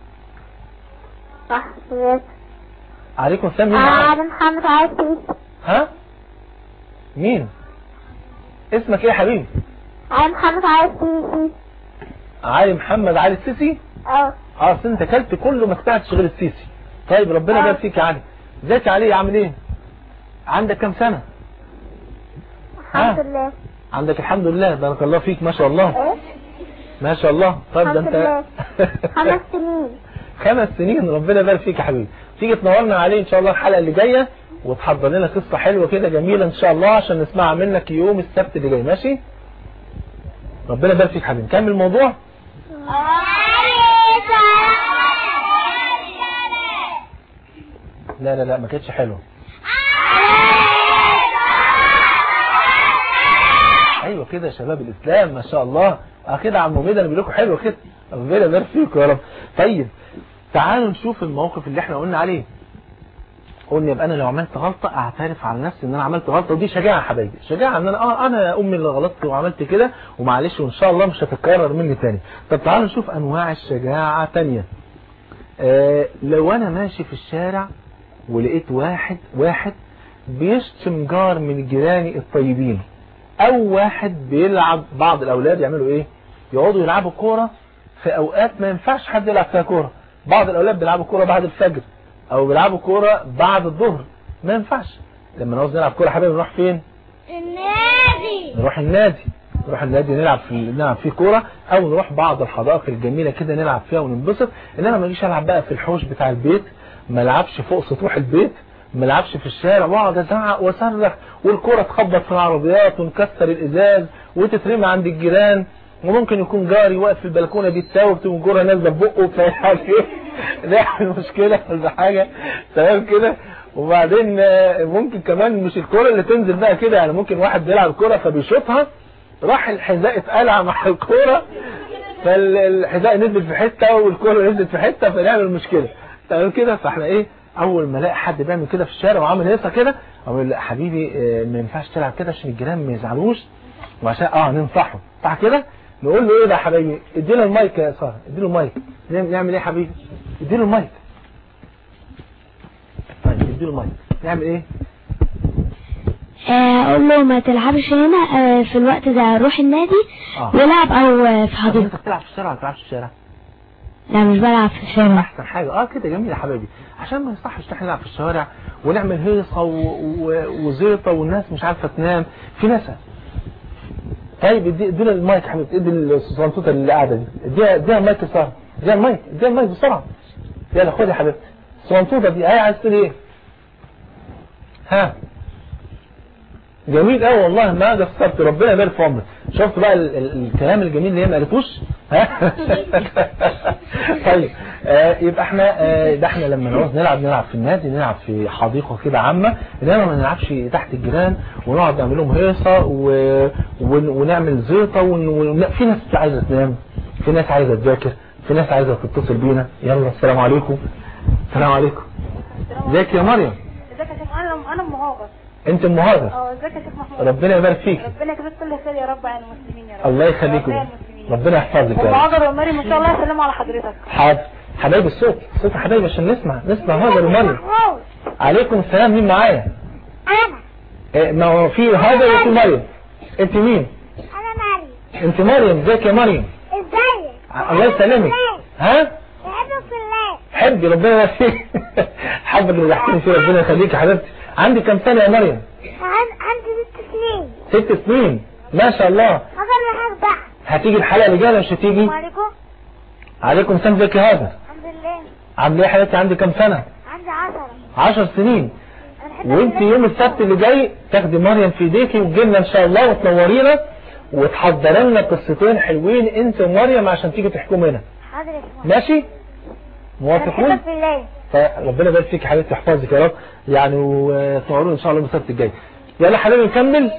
صح بس عليكم السلام مين معايا أنا محمد عايز ها مين اسمك ايه يا حبيبي أنا محمد عايز علي محمد علي السيسي اه اه أصل انت كلت كله ما سمعتش غير السيسي طيب ربنا آه. يبارك فيك يا علي ازيك يا علي عامل ايه عندك كام سنه الحمد آه. لله عندك الحمد لله بارك الله فيك ما شاء الله ايه ما شاء الله طيب ده الحمد انت خمس سنين خمس سنين ربنا يبارك فيك يا حبيبي تيجي تنورنا عليه ان شاء الله الحلقه اللي جايه وتحضر لنا قصه حلوه كده جميله ان شاء الله عشان نسمعها منك يوم السبت اللي جاي ماشي ربنا يبارك فيك يا حبيبي نكمل الموضوع لا لا لا ما كانتش حلوه ايوه كده يا شباب الاسلام ما شاء الله اه كده يا عم ميدان بيقول لكم حلو كده ربنا يبارك فيكم يا رب طيب تعالوا نشوف الموقف اللي احنا قلنا عليه قلنا يبقى انا لو عملت غلطه اعترف على نفسي ان انا عملت غلطه ودي شجاعه يا حبايبي شجاعه ان انا اه انا يا امي اللي غلطت وعملت كده ومعلش وان شاء الله مش هتتكرر مني تاني طب تعالوا نشوف انواع الشجاعه تانية آه لو انا ماشي في الشارع ولقيت واحد واحد بيشتم جار من جيراني الطيبين او واحد بيلعب بعض الاولاد يعملوا ايه يقعدوا يلعبوا كوره في اوقات ما ينفعش حد يلعب فيها كوره بعض الاولاد بيلعبوا كوره بعد الفجر او بيلعبوا كوره بعد الظهر ما ينفعش لما نعوز نلعب كوره حبيبي نروح فين النادي نروح النادي نروح النادي نلعب في نلعب فيه كوره او نروح بعض الحدائق الجميله كده نلعب فيها وننبسط انما ما اجيش العب بقى في الحوش بتاع البيت ما العبش فوق سطوح البيت ما العبش في الشارع واقعد ازعق واصرخ والكوره تخبط في العربيات ونكسر الازاز وتترمي عند الجيران وممكن يكون جاري واقف في البلكونه بيتساوب تقوم الكوره نازله في بقه فيعمل ايه نعمل مشكله ولا حاجه تمام كده وبعدين آه، ممكن كمان مش الكوره اللي تنزل بقى كده يعني ممكن واحد بيلعب كوره فبيشوطها راح الحذاء اتقلع مع الكوره فالحذاء نزل في حته والكوره نزلت في حته فنعمل مشكله تمام كده فاحنا ايه اول ما الاقي حد بيعمل كده في الشارع وعامل هيصه كده اقول لا حبيبي آه، ما ينفعش تلعب كده عشان الجيران ما يزعلوش وعشان اه ننصحه صح كده نقول له ايه ده يا حبيبي اديله المايك يا ساره اديله المايك نعمل نعمل ايه يا حبيبي اديله المايك طيب اديله المايك نعمل ايه آه، اقول له ما تلعبش هنا آه، في الوقت ده روح النادي آه. والعب او آه، في طب حديقة انت بتلعب في الشارع ولا ما بتلعبش في الشارع لا مش بلعب في الشارع احسن حاجه اه كده جميل يا حبايبي عشان ما يصحش احنا نلعب في الشوارع ونعمل هيصه و- و- وزيطه والناس مش عارفه تنام في ناس طيب ادي ادينا المايك يا حبيبتي ادي الصنطوطه اللي قاعده دي اديها اديها المايك يا ساره اديها المايك اديها المايك بسرعه يلا خد يا حبيبتي الصنطوطه دي هي عايز تقول ايه ها جميل قوي والله ما قصرت ربنا يبارك في عمرك شفت بقى ال ال الكلام الجميل اللي هي ما قالتوش ها؟ طيب آه يبقى احنا آه ده احنا لما نعوز نلعب نلعب في النادي نلعب في حديقه كده عامه انما ما نلعبش تحت الجيران ونقعد نعمل لهم هيصه و... ون... ونعمل زيطه ون... ون... في ناس عايزه تنام في ناس عايزه تذاكر في ناس عايزه تتصل بينا يلا السلام عليكم السلام عليكم ازيك يا مريم ازيك يا شيخ انا انا ام هاجر انت ام هاجر اه ازيك يا شيخ محمود ربنا يبارك فيك ربنا يكفيك كل خير يا رب عن المسلمين يا رب الله يخليكم ربنا المسلمين ربنا يحفظك يا ام رب هاجر ومريم ما شاء الله يسلموا على حضرتك حاضر حبايب الصوت صوت حبايب عشان نسمع نسمع هاجر ومريم عليكم السلام مين معايا انا إيه، ما هو في هاجر وفي مريم انت مين انا مريم انت مريم ازيك يا مريم ازيك الله يسلمك ها بحبك في الله حبي ربنا يبارك فيك حبك اللي بحكي فيه ربنا يخليك يا حبيبتي عندي كام سنه يا مريم عن- عندي ست سنين ست سنين ما شاء الله هذا اللي بقى هتيجي الحلقه اللي جايه ولا مش هتيجي السلام عليكم عليكم السلام ازيك يا هاجر الحمد لله عامله ايه يا حبيبتي عندي كام سنه عندي عشرة عشر سنين انا بحبك وانت في الله. يوم السبت اللي جاي تاخدي مريم في ايديكي وتجيلنا ان شاء الله وتنورينا وتحضر لنا قصتين حلوين انت ومريم عشان تيجي تحكم هنا حاضر يا شيخ ماشي انا موافقون بحبك في الله فربنا يبارك فيك يا حبيبتي يحفظك يا رب يعني وتنورونا ان شاء الله يوم السبت الجاي يلا حبيبي نكمل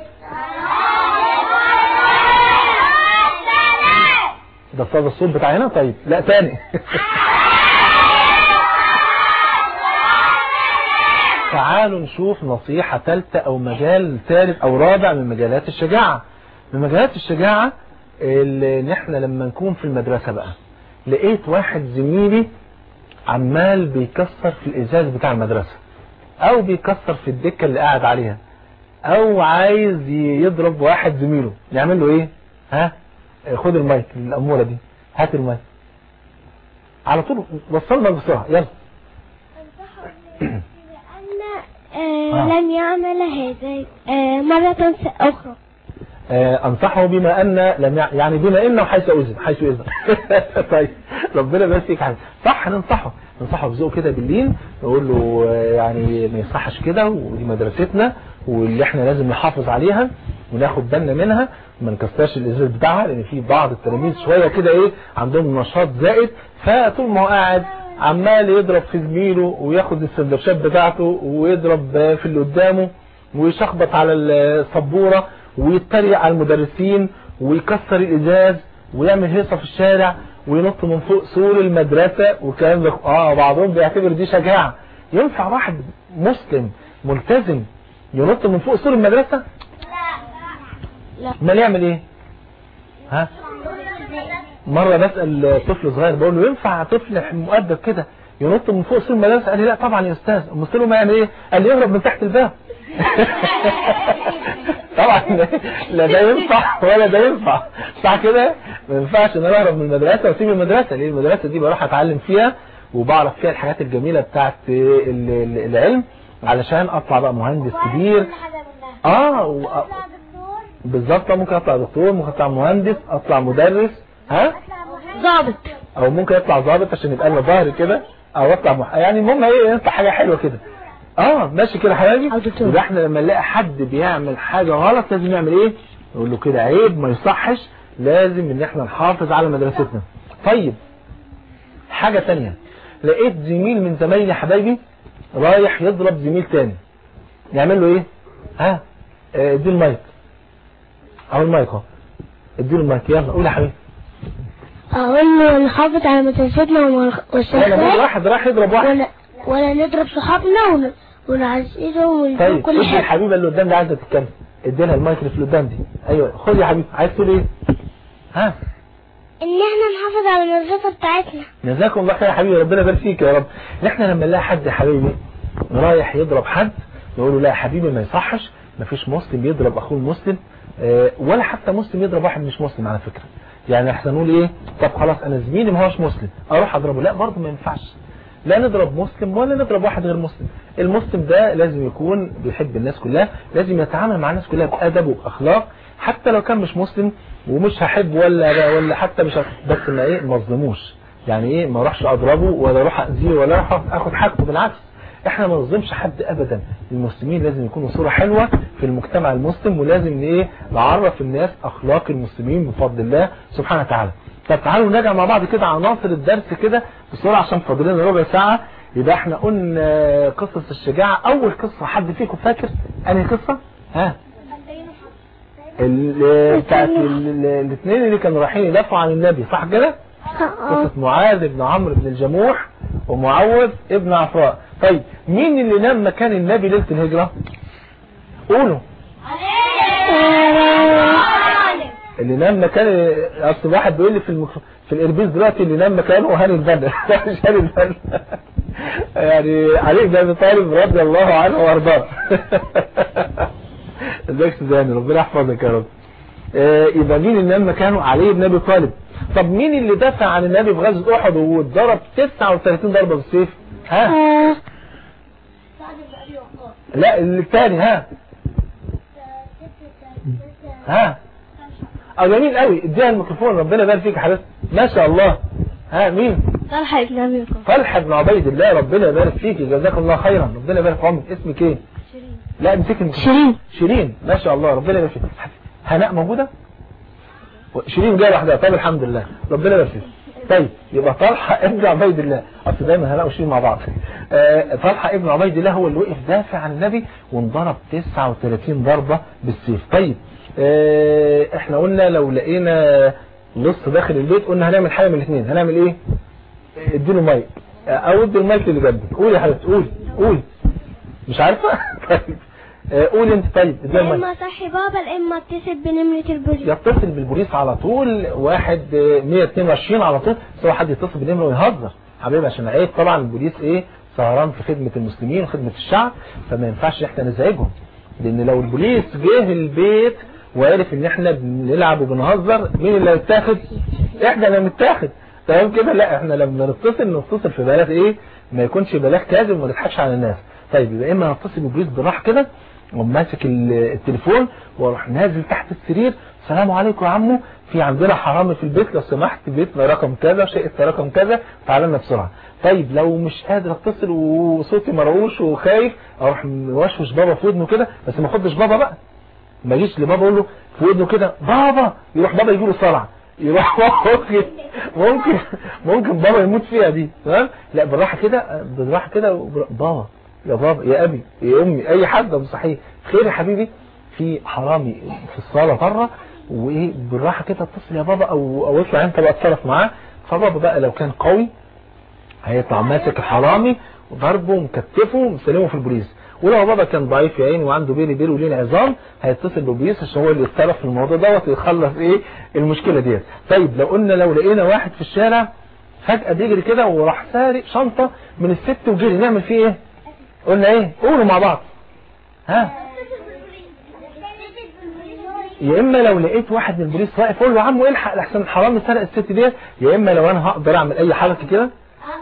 ده صاد الصوت بتاع هنا طيب لا تاني تعالوا نشوف نصيحة ثالثة أو مجال ثالث أو رابع من مجالات الشجاعة من مجالات الشجاعة اللي إن إحنا لما نكون في المدرسة بقى لقيت واحد زميلي عمال بيكسر في الإزاز بتاع المدرسة أو بيكسر في الدكة اللي قاعد عليها أو عايز يضرب واحد زميله يعمل له إيه؟ ها؟ خد المايك الأمورة دي هات المايك على طول وصلنا بسرعة يلا لأن آه. آه. لن يعمل هذا آه مرة أخرى آه، انصحه بما ان لم يع... يعني بما انه حيث اذن حيث اذن طيب ربنا يبارك فيك حاجه صح ننصحه ننصحه بذوق كده باللين نقول له آه، يعني ما يصحش كده ودي مدرستنا واللي احنا لازم نحافظ عليها وناخد بالنا منها وما نكسرش الازاز بتاعها لان في بعض التلاميذ شويه كده ايه عندهم نشاط زائد فطول ما هو قاعد عمال يضرب في زميله وياخد السندوتشات بتاعته ويضرب آه، في اللي قدامه ويشخبط على السبوره ويتريق على المدرسين ويكسر الازاز ويعمل هيصه في الشارع وينط من فوق سور المدرسه والكلام ده اه بعضهم بيعتبر دي شجاعه ينفع واحد مسلم ملتزم ينط من فوق سور المدرسه لا. امال يعمل ايه ها مره بسال طفل صغير بقول له ينفع طفل مؤدب كده ينط من فوق سور المدرسه قال لي لا طبعا يا استاذ قلت له ما يعمل ايه قال لي يهرب من تحت الباب طبعا لا ده ينفع ولا ده ينفع صح كده ما ينفعش ان انا اهرب من المدرسه واسيب المدرسه ليه المدرسه دي بروح اتعلم فيها وبعرف فيها الحاجات الجميله بتاعت ال- ال- العلم علشان اطلع بقى مهندس كبير اه و- بالظبط ممكن اطلع دكتور ممكن اطلع مهندس اطلع مدرس ها ضابط او ممكن اطلع ضابط عشان يبقى لنا ظهر كده او اطلع مح... يعني المهم ايه نطلع حاجه حلوه كده اه ماشي كده يا حبايبي أو دكتور. يبقى احنا لما نلاقي حد بيعمل حاجه غلط لازم نعمل ايه نقول له كده عيب ما يصحش لازم ان احنا نحافظ على مدرستنا طيب حاجه تانية لقيت زميل من زمايلي يا حبايبي رايح يضرب زميل تاني نعمل له ايه ها آه، ادي المايك اهو المايك اهو اديله المايك يلا قول يا حبيبي أقول له نحافظ على مدرستنا وما- انا بقول والشيخات واحد راح يضرب واحد ولا ولا نضرب صحابنا ون- ونعززهم ونقول طيب كل ادي حاجة الحبيبه اللي قدام دي عايزه تتكلم ادينا المايك اللي في اللي قدام دي ايوه خد يا حبيبي عايز تقول ايه ها إن إحنا نحافظ على المدرسة بتاعتنا جزاكم الله خير يا حبيبي ربنا يبارك فيك يا رب احنا لما نلاقي حد يا حبيبي رايح يضرب حد نقول له لا يا حبيبي ما يصحش ما فيش مسلم يضرب اخوه المسلم اه ولا حتى مسلم يضرب واحد مش مسلم على فكره يعني احنا نقول ايه طب خلاص انا زميلي ما هوش مسلم اروح اضربه لا برضه ما ينفعش لا نضرب مسلم ولا نضرب واحد غير مسلم المسلم ده لازم يكون بيحب الناس كلها لازم يتعامل مع الناس كلها بأدب وبأخلاق حتى لو كان مش مسلم ومش هحب ولا ولا حتى مش ه- بس ما ايه ما اظلموش يعني ايه ما اروحش اضربه ولا اروح اذيه ولا اروح اخد حقه بالعكس احنا ما نظلمش حد ابدا المسلمين لازم يكونوا صورة حلوة في المجتمع المسلم ولازم ايه نعرف الناس اخلاق المسلمين بفضل الله سبحانه وتعالى طب تعالوا نراجع مع بعض كده عناصر الدرس كده بسرعة عشان فاضل لنا ربع ساعة يبقى احنا قلنا قصص الشجاعة اول قصة حد فيكم فاكر انهي قصة ها ال- بتاعت الاثنين اللي كانوا رايحين يدافعوا عن النبي صح كده قصة معاذ بن عمرو بن الجموح ومعوذ ابن عفراء طيب مين اللي نام مكان النبي ليلة الهجرة قولوا اللي نام مكان اصل واحد بيقول لي في المف... في الاربيز دلوقتي اللي نام مكانه هاني البنا مش هاني البنا يعني علي بن ابي طالب رضي الله عنه وارضاه ازيك سيداني ربنا يحفظك يا رب آه، يبقى مين اللي نام مكانه علي بن ابي طالب طب مين اللي دافع عن النبي في غزوه احد واتضرب 39 ضربه بالسيف ها آه، لا الثاني ها ها اه جميل قوي اديها الميكروفون ربنا يبارك فيك يا حبيبتي ما شاء الله ها مين طلحة بن أبي وقاص طلحه بن عبيد الله ربنا يبارك فيك جزاك الله خيرا ربنا يبارك في عمرك اسمك ايه لا امسك الميكروفون شيرين شيرين ما شاء الله ربنا يبارك فيك هناء موجوده شيرين جايه لوحدها طيب الحمد لله ربنا يبارك فيك طيب يبقى طلحه ابن عبيد الله اصل دايما هناء وشيرين مع بعض آه، طلحه ابن عبيد الله هو اللي وقف دافع عن النبي وانضرب 39 ضربه بالسيف طيب آه، احنا قلنا لو لقينا لص داخل البيت قلنا هنعمل حاجه من الاثنين هنعمل ايه اديله مايك او ادي المايك اللي جنبك قول يا حبيبتي قول قول مش عارفه طيب آه، قول انت طيب اديله المايك إما صحي بابا الإما اتصل بنمرة البوليس يتصل بالبوليس على طول واحد آه، 122 على طول سواء حد يتصل بالنمره ويهزر حبيبي عشان عيب طبعا البوليس ايه سهران في خدمة المسلمين وخدمة الشعب فما ينفعش احنا نزعجهم لان لو البوليس جه البيت وعرف ان احنا بنلعب وبنهزر مين اللي هيتاخد احنا اللي هنتاخد تمام كده لا احنا لما نتصل نتصل في بلاغ ايه ما يكونش بلاغ كاذب وما نضحكش على الناس طيب يبقى اما نتصل بالبوليس بالراحه كده وأقوم ماسك ال- التليفون واروح نازل تحت السرير السلام عليكم يا عمو في عندنا حرامي في البيت لو سمحت بيتنا رقم كذا شقتنا رقم كذا تعالى لنا بسرعه طيب لو مش قادر اتصل وصوتي مرعوش وخايف اروح موشوش بابا في ودنه كده بس ما اخدش بابا بقى ما اجيش لبابا اقول له في ودنه كده بابا يروح بابا يجي له صرع يروح ممكن ممكن ممكن بابا يموت فيها دي تمام لا بالراحه كده بالراحه كده وبر- بابا يا بابا يا ابي يا امي اي حد ابو صحيح خير يا حبيبي في حرامي في الصاله بره وايه بالراحه كده اتصل يا بابا او او اطلع انت بقى اتصرف معاه فبابا بقى لو كان قوي هيطلع ماسك الحرامي وضربه ومكتفه ومسلمه في البوليس ولو بابا كان ضعيف يا عيني وعنده بيلي بيلي ولين عظام هيتصل بالبوليس عشان هو اللي يتصرف في الموضوع دوت ويخلص ايه المشكله ديت طيب لو قلنا لو لقينا واحد في الشارع فجاه بيجري كده وراح سارق شنطه من الست وجري نعمل فيه ايه قلنا ايه قولوا مع بعض ها يا اما لو لقيت واحد من البوليس واقف اقول له يا عم الحق لحسن الحرامي سرق الست ديت يا اما لو انا هقدر اعمل اي حركه كده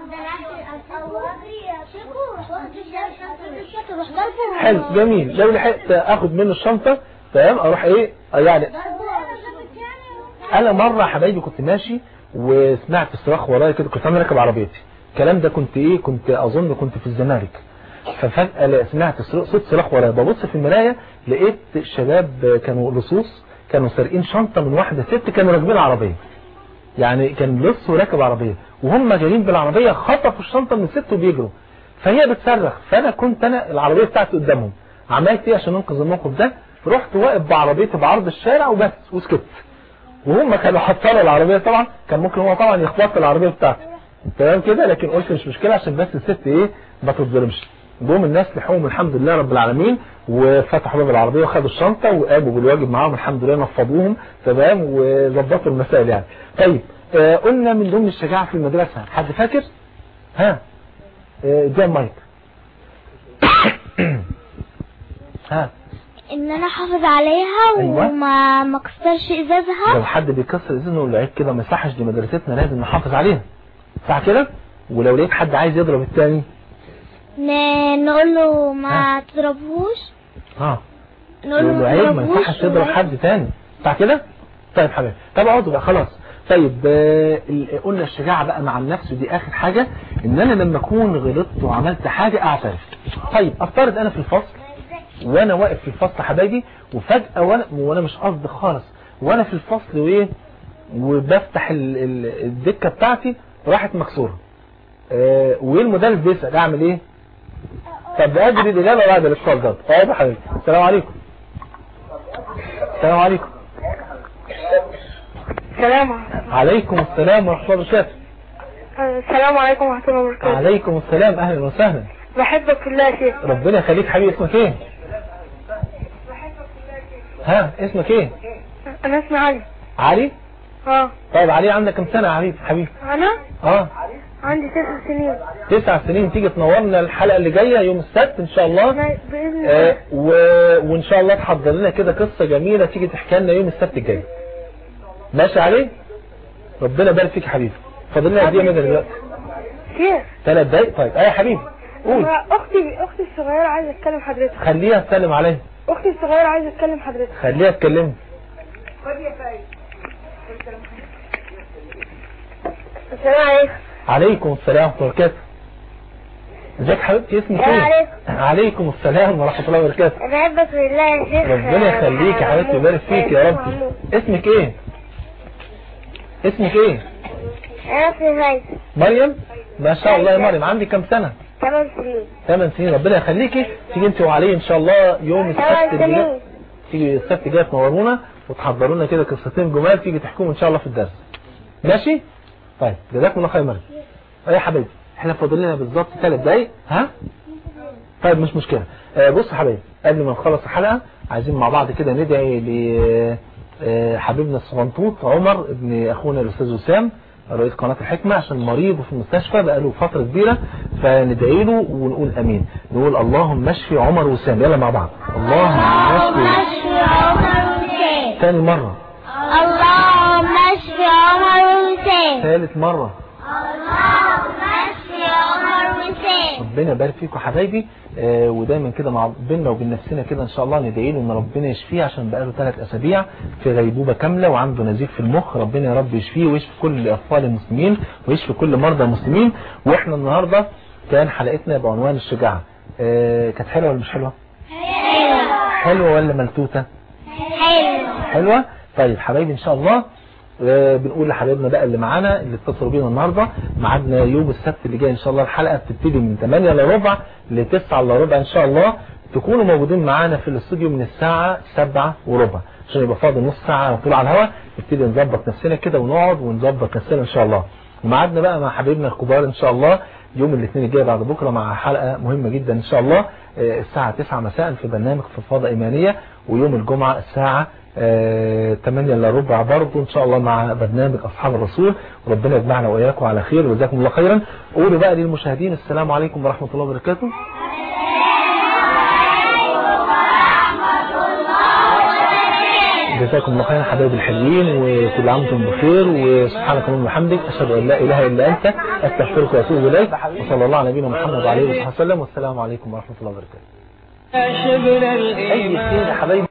حلو جميل لو لحقت اخد منه الشنطه تمام اروح ايه يعني انا مره يا حبايبي كنت ماشي وسمعت صراخ ورايا كده كنت انا راكب عربيتي الكلام ده كنت ايه كنت اظن كنت في الزمالك ففجاه لا- سمعت صر- صوت صراخ ورايا ببص في المرايه لقيت شباب كانوا لصوص كانوا سارقين شنطه من واحده ست كانوا راكبين عربيه يعني كان لص وراكب عربيه وهم جايين بالعربيه خطفوا الشنطه من الست وبيجروا فهي بتصرخ فانا كنت انا العربيه بتاعتي قدامهم عملت ايه عشان انقذ الموقف ده رحت واقف بعربيتي بعرض الشارع وبس وسكت وهم كانوا حاطين العربيه طبعا كان ممكن هو طبعا يخبط العربيه بتاعتي تمام كده لكن قلت مش مشكله عشان بس الست ايه ما تتظلمش جم الناس لحقهم الحمد لله رب العالمين وفتحوا باب العربيه وخدوا الشنطه وقاموا بالواجب معاهم الحمد لله نفضوهم تمام وظبطوا المسائل يعني طيب آه قلنا من ضمن الشجاعه في المدرسه حد فاكر ها آه ده المايك ها ان انا احافظ عليها أيوة. وما ما اكسرش لو ازازها حد بيكسر اذنه ولا عيب كده ما يصحش دي مدرستنا لازم نحافظ عليها صح كده ولو لقيت حد عايز يضرب التاني ن- نقول له ما تضربهوش ها نقول يقول له له عيب ما تضربهوش يصحش تضرب ولا- حد تاني صح كده طيب حبيبي طب اقعدوا بقى خلاص طيب آه، ال- قلنا الشجاعة بقى مع النفس ودي اخر حاجة ان انا لما اكون غلطت وعملت حاجة اعترف طيب افترض انا في الفصل وانا واقف في الفصل حبايبي وفجأة وانا وانا مش قصدي خالص وانا في الفصل وايه وبفتح ال- ال- الدكه بتاعتي راحت مكسوره آه، والمدرس بيسال اعمل ايه طب ادري الاجابه بعد الاتصال ده اه يا حبيبي السلام عليكم السلام عليكم السلام عليكم السلام ورحمه الله وبركاته السلام عليكم ورحمة الله وبركاته عليكم السلام اهلا وسهلا بحبك في الله يا شيخ ربنا يخليك حبيبي اسمك ايه ها اسمك ايه انا اسمي علي علي اه طيب علي عندك كم سنه يا حبيبي حبيبي انا اه عندي تسع سنين تسع سنين تيجي تنورنا الحلقه اللي جايه يوم السبت ان شاء الله أنا بإذن آه الله و... وان شاء الله تحضر لنا كده قصه جميله تيجي تحكي لنا يوم السبت الجاي ماشي علي ربنا يبارك فيك يا حبيبي فاضل لنا قد ايه منها دلوقتي شيخ ثلاث دقايق طيب ايه يا حبيبي قول أنا اختي اختي الصغيرة عايزة اتكلم حضرتك خليها تسلم عليا اختي الصغيرة عايزة اتكلم حضرتك خليها تكلمني السلام عليكم عليكم السلام ورحمه الله وبركاته ازيك حبيبتي اسمك السلام ايه عليكم. عليكم السلام ورحمه الله وبركاته أنا بحبك في الله يا شيخ ربنا يخليك يا حبيبتي ويبارك فيك يا رب اسمك ايه اسمك ايه أنا اسمي فايز مريم ما شاء الله يا مريم عندك كم سنه ثمان سنين 8 سنين ربنا يخليكي تيجي انت وعلي ان شاء الله يوم السبت ثمان اللي جاي سنين تيجي السبت الجاي تنورونا وتحضروا لنا كده قصتين جمال تيجي تحكوهم ان شاء الله في الدرس ماشي طيب جزاكم الله خير مريم ايه يا حبيبي احنا فاضل لنا بالظبط ثلاث دقايق ها طيب مش مشكله آه بص يا حبيبي قبل ما نخلص الحلقه عايزين مع بعض كده ندعي ل آه، حبيبنا الصغنطوط عمر ابن اخونا الاستاذ وسام رئيس قناة الحكمة عشان مريض وفي المستشفى بقاله فترة كبيرة فندعي له ونقول امين نقول اللهم اشفي عمر وسام يلا مع بعض اللهم اشفي اشفي عمر حسين ثاني مرة اللهم اشفي عمر حسين ثالث مرة اللهم اشفي عمر حسين ربنا يبارك فيكم يا حبايبي آه ودايما كده مع بيننا وبين نفسنا كده ان شاء الله ندعي له ان ربنا يشفيه عشان بقاله ثلاث اسابيع في غيبوبه كامله وعنده نزيف في المخ ربنا يا رب يشفيه ويشفي كل اطفال المسلمين ويشفي كل مرضى المسلمين واحنا النهارده كان حلقتنا بعنوان الشجاعه آه كانت حلوه ولا مش حلوه؟ حلوه ولا ملتوته؟ حلو حلوة طيب حبايبي ان شاء الله آه، بنقول لحبايبنا بقى اللي معانا اللي اتصلوا بينا النهارده ميعادنا يوم السبت اللي جاي ان شاء الله الحلقه بتبتدي من 8 الا ربع ل 9 الا ربع ان شاء الله تكونوا موجودين معانا في الاستوديو من الساعه 7 وربع عشان يبقى فاضل نص ساعه على طول على الهواء نبتدي نظبط نفسنا كده ونقعد ونظبط نفسنا ان شاء الله وميعادنا بقى مع حبايبنا الكبار ان شاء الله يوم الاثنين الجاي بعد بكره مع حلقه مهمه جدا ان شاء الله آه، الساعه 9 مساء في برنامج فضفاضه ايمانيه ويوم الجمعه الساعه آه، 8 الا ربع برضه ان شاء الله مع برنامج اصحاب الرسول وربنا يجمعنا واياكم على خير وجزاكم الله خيرا قولوا بقى للمشاهدين السلام عليكم ورحمه الله وبركاته جزاكم الله خيرا حبايبي الحلوين وكل عام وانتم بخير وسبحانك اللهم وبحمدك اشهد ان لا اله الا انت استغفرك واتوب اليك وصلى الله على نبينا محمد وعلى اله وصحبه وسلم والسلام عليكم ورحمه الله وبركاته شبل اي الإيمان خير يا حبايبي